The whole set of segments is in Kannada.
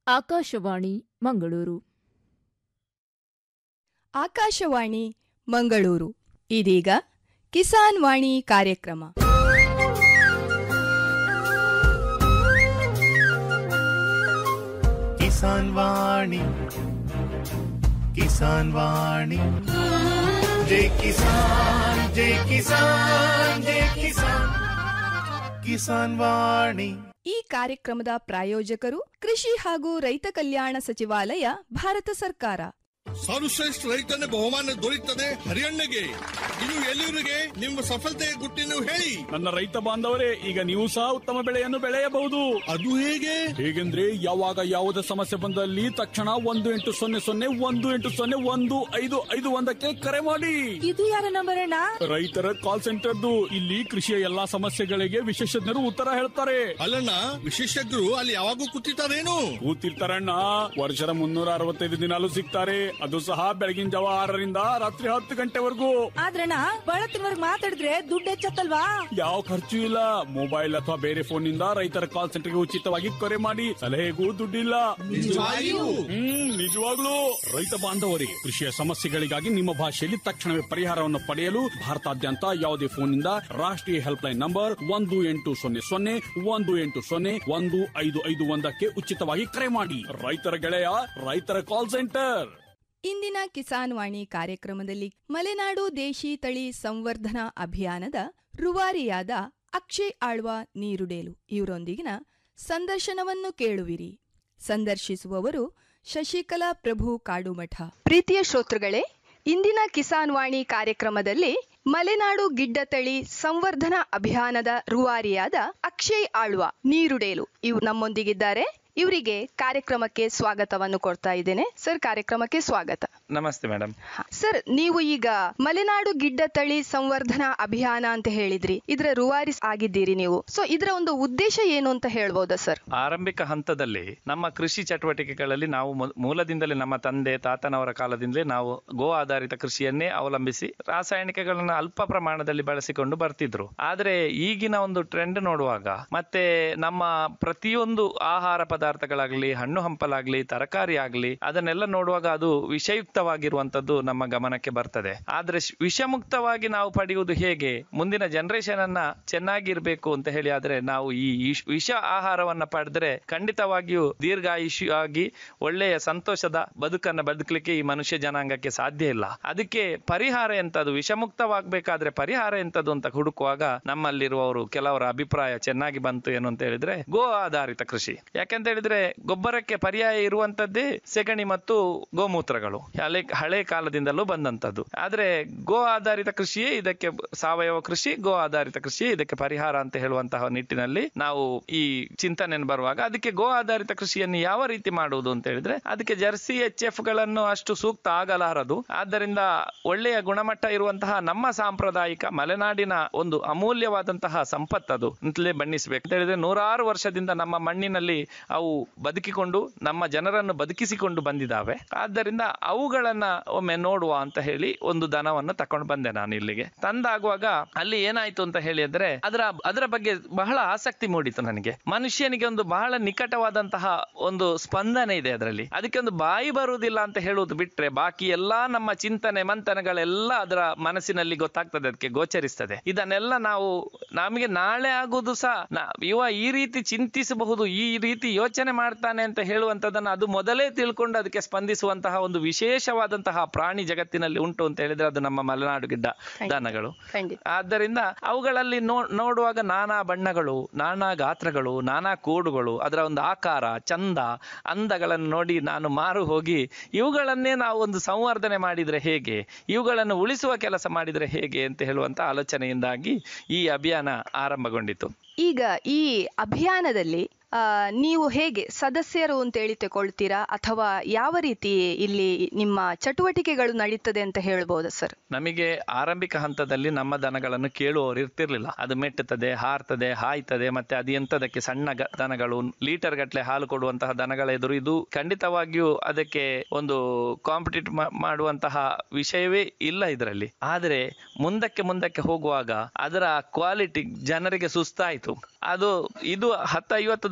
ಆಕಾಶವಾಣಿ ಮಂಗಳೂರು ಆಕಾಶವಾಣಿ ಮಂಗಳೂರು ಇದೀಗ ಕಿಸಾನ್ ವಾಣಿ ಕಾರ್ಯಕ್ರಮ ಕಿಸಾನ್ ವಾಣಿ ಕಿಸಾನ್ ವಾಣಿ ಜೈ ಕಿಸಾನ್ ಜೈ ಕಿಸಾನ್ ಜೈ ಕಿಸಾನ್ ಕಿಸಾನ್ ವಾಣಿ ಈ ಕಾರ್ಯಕ್ರಮದ ಪ್ರಾಯೋಜಕರು ಕೃಷಿ ಹಾಗೂ ರೈತ ಕಲ್ಯಾಣ ಸಚಿವಾಲಯ ಭಾರತ ಸರ್ಕಾರ ಸರ್ವಶ್ರೇಷ್ಠ ರೈತನ ಬಹುಮಾನ ದೊರೆಯುತ್ತದೆ ಹರಿಯಣ್ಣಗೆ ಇದು ಎಲ್ಲಿವರಿಗೆ ನಿಮ್ಮ ಸಫಲತೆಯ ಗುಟ್ಟಿನ ಹೇಳಿ ನನ್ನ ರೈತ ಬಾಂಧವರೇ ಈಗ ನೀವು ಸಹ ಉತ್ತಮ ಬೆಳೆಯನ್ನು ಬೆಳೆಯಬಹುದು ಅದು ಹೇಗೆ ಹೇಗೆಂದ್ರೆ ಯಾವಾಗ ಯಾವುದೇ ಸಮಸ್ಯೆ ಬಂದಲ್ಲಿ ತಕ್ಷಣ ಒಂದು ಎಂಟು ಸೊನ್ನೆ ಸೊನ್ನೆ ಒಂದು ಎಂಟು ಸೊನ್ನೆ ಒಂದು ಐದು ಐದು ಒಂದಕ್ಕೆ ಕರೆ ಮಾಡಿ ಇದು ಯಾರ ನಂಬರ್ ಅಣ್ಣ ರೈತರ ಕಾಲ್ ಸೆಂಟರ್ದು ಇಲ್ಲಿ ಕೃಷಿಯ ಎಲ್ಲಾ ಸಮಸ್ಯೆಗಳಿಗೆ ವಿಶೇಷಜ್ಞರು ಉತ್ತರ ಹೇಳ್ತಾರೆ ಅಲ್ಲಣ್ಣ ವಿಶೇಷಜ್ಞರು ಅಲ್ಲಿ ಯಾವಾಗೂ ಕೂತಿರ್ತಾರೇನು ಕೂತಿರ್ತಾರಣ್ಣ ವರ್ಷದ ಮುನ್ನೂರ ಅರವತ್ತೈದು ದಿನಾಲು ಸಿಗ್ತಾರೆ ಅದು ಸಹ ಬೆಳಗಿನ ಜಾವ ಆರರಿಂದ ರಾತ್ರಿ ಹತ್ತು ಗಂಟೆವರೆಗೂ ಆದ್ರಣ್ಣ ಬಳತ್ತಿನವರ್ಗ್ ಮಾತಾಡಿದ್ರೆ ದುಡ್ಡು ಹೆಚ್ಚತ್ತಲ್ವಾ ಯಾವ ಖರ್ಚು ಇಲ್ಲ ಮೊಬೈಲ್ ಅಥವಾ ಬೇರೆ ಫೋನ್ ನಿಂದ ರೈತರ ಕಾಲ್ ಸೆಂಟರ್ಗೆ ಉಚಿತವಾಗಿ ಕರೆ ಮಾಡಿ ಸಲಹೆಗೂ ದುಡ್ಡಿಲ್ಲ ನಿಜವಾಗಿಯೂ? ಹ್ಮ್ ನಿಜವಾಗ್ಲೂ ರೈತ ಬಾಂಧವರಿಗೆ ಕೃಷಿಯ ಸಮಸ್ಯೆಗಳಿಗಾಗಿ ನಿಮ್ಮ ಭಾಷೆಯಲ್ಲಿ ತಕ್ಷಣವೇ ಪರಿಹಾರವನ್ನು ಪಡೆಯಲು ಭಾರತಾದ್ಯಂತ ಯಾವುದೇ ಫೋನ್ನಿಂದ ರಾಷ್ಟ್ರೀಯ ಹೆಲ್ಪ್ ಲೈನ್ ನಂಬರ್ ಒಂದು ಎಂಟು ಸೊನ್ನೆ ಸೊನ್ನೆ ಒಂದು ಎಂಟು ಸೊನ್ನೆ ಒಂದು ಐದು ಐದು ಒಂದಕ್ಕೆ ಉಚಿತವಾಗಿ ಕರೆ ಮಾಡಿ ರೈತರ ಗೆಳೆಯ ರೈತರ ಕಾಲ್ ಸೆಂಟರ್ ಇಂದಿನ ಕಿಸಾನ್ ವಾಣಿ ಕಾರ್ಯಕ್ರಮದಲ್ಲಿ ಮಲೆನಾಡು ದೇಶಿ ತಳಿ ಸಂವರ್ಧನಾ ಅಭಿಯಾನದ ರೂವಾರಿಯಾದ ಅಕ್ಷಯ್ ಆಳ್ವ ನೀರುಡೇಲು ಇವರೊಂದಿಗಿನ ಸಂದರ್ಶನವನ್ನು ಕೇಳುವಿರಿ ಸಂದರ್ಶಿಸುವವರು ಶಶಿಕಲಾ ಪ್ರಭು ಕಾಡುಮಠ ಪ್ರೀತಿಯ ಶ್ರೋತೃಗಳೇ ಇಂದಿನ ಕಿಸಾನ್ ವಾಣಿ ಕಾರ್ಯಕ್ರಮದಲ್ಲಿ ಮಲೆನಾಡು ಗಿಡ್ಡ ತಳಿ ಸಂವರ್ಧನಾ ಅಭಿಯಾನದ ರೂವಾರಿಯಾದ ಅಕ್ಷಯ್ ಆಳ್ವ ನೀರುಡೇಲು ಇವು ನಮ್ಮೊಂದಿಗಿದ್ದಾರೆ ಇವರಿಗೆ ಕಾರ್ಯಕ್ರಮಕ್ಕೆ ಸ್ವಾಗತವನ್ನು ಕೊಡ್ತಾ ಇದ್ದೇನೆ ಸರ್ ಕಾರ್ಯಕ್ರಮಕ್ಕೆ ಸ್ವಾಗತ ನಮಸ್ತೆ ಮೇಡಮ್ ಹ. ಸರ್ ನೀವು ಈಗ ಮಲೆನಾಡು ಗಿಡ್ಡ ತಳಿ ಸಂವರ್ಧನಾ ಅಭಿಯಾನ ಅಂತ ಹೇಳಿದ್ರಿ ಇದರ ರೂವಾರಿ ಆಗಿದ್ದೀರಿ ನೀವು ಸೊ ಇದರ ಒಂದು ಉದ್ದೇಶ ಏನು ಅಂತ ಹೇಳ್ಬೋದಾ ಸರ್ ಆರಂಭಿಕ ಹಂತದಲ್ಲಿ ನಮ್ಮ ಕೃಷಿ ಚಟುವಟಿಕೆಗಳಲ್ಲಿ ನಾವು ಮೂ- ಮೂಲದಿಂದಲೇ ನಮ್ಮ ತಂದೆ ತಾತನವರ ಕಾಲದಿಂದಲೇ ನಾವು ಗೋ ಆಧಾರಿತ ಕೃಷಿಯನ್ನೇ ಅವಲಂಬಿಸಿ ರಾಸಾಯನಿಕಗಳನ್ನ ಅಲ್ಪ ಪ್ರಮಾಣದಲ್ಲಿ ಬಳಸಿಕೊಂಡು ಬರ್ತಿದ್ರು ಆದ್ರೆ ಈಗಿನ ಒಂದು ಟ್ರೆಂಡ್ ನೋಡುವಾಗ ಮತ್ತೆ ನಮ್ಮ ಪ್ರತಿಯೊಂದು ಆಹಾರ ಪದಾರ್ಥಗಳಾಗ್ಲಿ ಹಣ್ಣು ಹಂಪಲಾಗ್ಲಿ ತರಕಾರಿ ಆಗ್ಲಿ ಅದನ್ನೆಲ್ಲ ನೋಡುವಾಗ ಅದು ವಿಷಯುಕ್ತವಾಗಿರುವಂತದ್ದು ನಮ್ಮ ಗಮನಕ್ಕೆ ಬರ್ತದೆ ಆದ್ರೆ ಶ್- ವಿಷಮುಕ್ತವಾಗಿ ನಾವು ಪಡೆಯುವುದು ಹೇಗೆ ಮುಂದಿನ ಜನರೇಷನ್ ಅನ್ನ ಚೆನ್ನಾಗಿರ್ಬೇಕು ಅಂತ ಹೇಳಿ ಆದ್ರೆ ನಾವು ಈ ಇಶ್- ವಿಷ ಆಹಾರವನ್ನ ಪಡೆದ್ರೆ ಖಂಡಿತವಾಗಿಯೂ ದೀರ್ಘಾಯುಷಿ ಆಗಿ ಒಳ್ಳೆಯ ಸಂತೋಷದ ಬದುಕನ್ನ ಬದುಕಲಿಕ್ಕೆ ಈ ಮನುಷ್ಯ ಜನಾಂಗಕ್ಕೆ ಸಾಧ್ಯ ಇಲ್ಲ ಅದಕ್ಕೆ ಪರಿಹಾರ ಎಂತದು ವಿಷಮುಕ್ತವಾಗಬೇಕಾದ್ರೆ ಪರಿಹಾರ ಎಂತದು ಅಂತ ಹುಡುಕುವಾಗ ನಮ್ಮಲ್ಲಿರುವವರು ಕೆಲವರ ಅಭಿಪ್ರಾಯ ಚೆನ್ನಾಗಿ ಬಂತು ಏನು ಅಂತ ಹೇಳಿದ್ರೆ ಗೋ ಆಧಾರಿತ ಕೃಷಿ ಯಾಕೆಂತ ಹೇಳಿದ್ರೆ ಗೊಬ್ಬರಕ್ಕೆ ಪರ್ಯಾಯ ಇರುವಂತದ್ದೇ ಸೆಗಣಿ ಮತ್ತು ಗೋಮೂತ್ರಗಳು ಹಳೆ ಹಳೆ ಕಾಲದಿಂದಲೂ ಬಂದಂತದ್ದು ಆದ್ರೆ ಗೋ ಆಧಾರಿತ ಕೃಷಿಯೇ ಇದಕ್ಕೆ ಸಾವಯವ ಕೃಷಿ ಗೋ ಆಧಾರಿತ ಕೃಷಿ ಇದಕ್ಕೆ ಪರಿಹಾರ ಅಂತ ಹೇಳುವಂತಹ ನಿಟ್ಟಿನಲ್ಲಿ ನಾವು ಈ ಚಿಂತನೆ ಬರುವಾಗ ಅದಕ್ಕೆ ಗೋ ಆಧಾರಿತ ಕೃಷಿಯನ್ನು ಯಾವ ರೀತಿ ಮಾಡುವುದು ಅಂತ ಹೇಳಿದ್ರೆ ಅದಕ್ಕೆ ಜರ್ಸಿ ಎಚ್ ಎಫ್ ಗಳನ್ನು ಅಷ್ಟು ಸೂಕ್ತ ಆಗಲಾರದು ಆದ್ದರಿಂದ ಒಳ್ಳೆಯ ಗುಣಮಟ್ಟ ಇರುವಂತಹ ನಮ್ಮ ಸಾಂಪ್ರದಾಯಿಕ ಮಲೆನಾಡಿನ ಒಂದು ಅಮೂಲ್ಯವಾದಂತಹ ಸಂಪತ್ತದು ಅಂತಲೇ ಬಣ್ಣಿಸಬೇಕು ಅಂತ ಹೇಳಿದ್ರೆ ನೂರಾರು ವರ್ಷದಿಂದ ನಮ್ಮ ಮಣ್ಣಿನಲ್ಲಿ ಅವು ಬದುಕಿಕೊಂಡು ನಮ್ಮ ಜನರನ್ನು ಬದುಕಿಸಿಕೊಂಡು ಬಂದಿದ್ದಾವೆ ಆದ್ದರಿಂದ ಅವುಗಳನ್ನ ಒಮ್ಮೆ ನೋಡುವ ಅಂತ ಹೇಳಿ ಒಂದು ದನವನ್ನು ತಕೊಂಡು ಬಂದೆ ನಾನು ಇಲ್ಲಿಗೆ ತಂದಾಗುವಾಗ ಅಲ್ಲಿ ಏನಾಯ್ತು ಅಂತ ಹೇಳಿದ್ರೆ ಅದರ ಅದರ ಬಗ್ಗೆ ಬಹಳ ಆಸಕ್ತಿ ಮೂಡಿತು ನನಗೆ ಮನುಷ್ಯನಿಗೆ ಒಂದು ಬಹಳ ನಿಕಟವಾದಂತಹ ಒಂದು ಸ್ಪಂದನೆ ಇದೆ ಅದರಲ್ಲಿ ಅದಕ್ಕೆ ಒಂದು ಬಾಯಿ ಬರುವುದಿಲ್ಲ ಅಂತ ಹೇಳುವುದು ಬಿಟ್ರೆ ಬಾಕಿ ಎಲ್ಲಾ ನಮ್ಮ ಚಿಂತನೆ ಮಂಥನಗಳೆಲ್ಲ ಅದರ ಮನಸ್ಸಿನಲ್ಲಿ ಗೊತ್ತಾಗ್ತದೆ ಅದಕ್ಕೆ ಗೋಚರಿಸ್ತದೆ ಇದನ್ನೆಲ್ಲ ನಾವು ನಮಗೆ ನಾಳೆ ಆಗುವುದು ಸಹ ನಾ- ಇವ ಈ ರೀತಿ ಚಿಂತಿಸಬಹುದು ಈ ರೀತಿ ಯೋಚನೆ ಮಾಡ್ತಾನೆ ಅಂತ ಹೇಳುವಂತದನ್ನ ಅದು ಮೊದಲೇ ತಿಳ್ಕೊಂಡು ಅದಕ್ಕೆ ಸ್ಪಂದಿಸುವಂತಹ ಒಂದು ವಿಶೇಷವಾದಂತಹ ಪ್ರಾಣಿ ಜಗತ್ತಿನಲ್ಲಿ ಉಂಟು ಅಂತ ಹೇಳಿದ್ರೆ ಅದು ನಮ್ಮ ಮಲೆನಾಡು ಗಿಡ್ಡ ದನಗಳು ಖಂಡಿತ ಆದ್ದರಿಂದ ಅವುಗಳಲ್ಲಿ ನೋ ನೋಡುವಾಗ ನಾನಾ ಬಣ್ಣಗಳು ನಾನಾ ಗಾತ್ರಗಳು ನಾನಾ ಕೂಡುಗಳು ಅದರ ಒಂದು ಆಕಾರ ಚಂದ ಅಂದಗಳನ್ನು ನೋಡಿ ನಾನು ಮಾರು ಹೋಗಿ ಇವುಗಳನ್ನೇ ನಾವು ಒಂದು ಸಂವರ್ಧನೆ ಮಾಡಿದ್ರೆ ಹೇಗೆ ಇವುಗಳನ್ನು ಉಳಿಸುವ ಕೆಲಸ ಮಾಡಿದ್ರೆ ಹೇಗೆ ಅಂತ ಹೇಳುವಂತ ಆಲೋಚನೆಯಿಂದಾಗಿ ಈ ಅಭಿಯಾನ ಆರಂಭಗೊಂಡಿತು ಈಗ ಈ ಅಭಿಯಾನದಲ್ಲಿ ಆ, ನೀವು ಹೇಗೆ ಸದಸ್ಯರು ಅಂತೇಳಿ ತಗೊಳ್ತೀರಾ ಅಥವಾ ಯಾವ ರೀತಿ ಇಲ್ಲಿ ನಿಮ್ಮ ಚಟುವಟಿಕೆಗಳು ನಡೀತದೆ ಅಂತ ಹೇಳ್ಬೋದಾ ಸರ್ ನಮಗೆ ಆರಂಭಿಕ ಹಂತದಲ್ಲಿ ನಮ್ಮ ದನಗಳನ್ನು ಕೇಳುವವರು ಇರ್ತಿರ್ಲಿಲ್ಲ ಅದು ಮೆಟ್ಟುತ್ತದೆ ಹಾರ್ತದೆ ಹಾಯ್ತದೆ ಮತ್ತೆ ಅದು ಎಂತದಕ್ಕೆ ಸಣ್ಣ ಗ- ದನಗಳು ಲೀಟರ್ ಗಟ್ಟಲೆ ಹಾಲು ಕೊಡುವಂತಹ ದನಗಳ ಎದುರು ಇದು ಖಂಡಿತವಾಗಿಯೂ ಅದಕ್ಕೆ ಒಂದು ಕಾಂಪಿಟೇಟ್ ಮಾಡುವಂತಹ ವಿಷಯವೇ ಇಲ್ಲ ಇದರಲ್ಲಿ ಆದರೆ ಮುಂದಕ್ಕೆ ಮುಂದಕ್ಕೆ ಹೋಗುವಾಗ ಅದರ ಕ್ವಾಲಿಟಿ ಜನರಿಗೆ ಸುಸ್ತಾಯಿತು ಅದು ಇದು ಹತ್ತು ಐವತ್ತು ದನ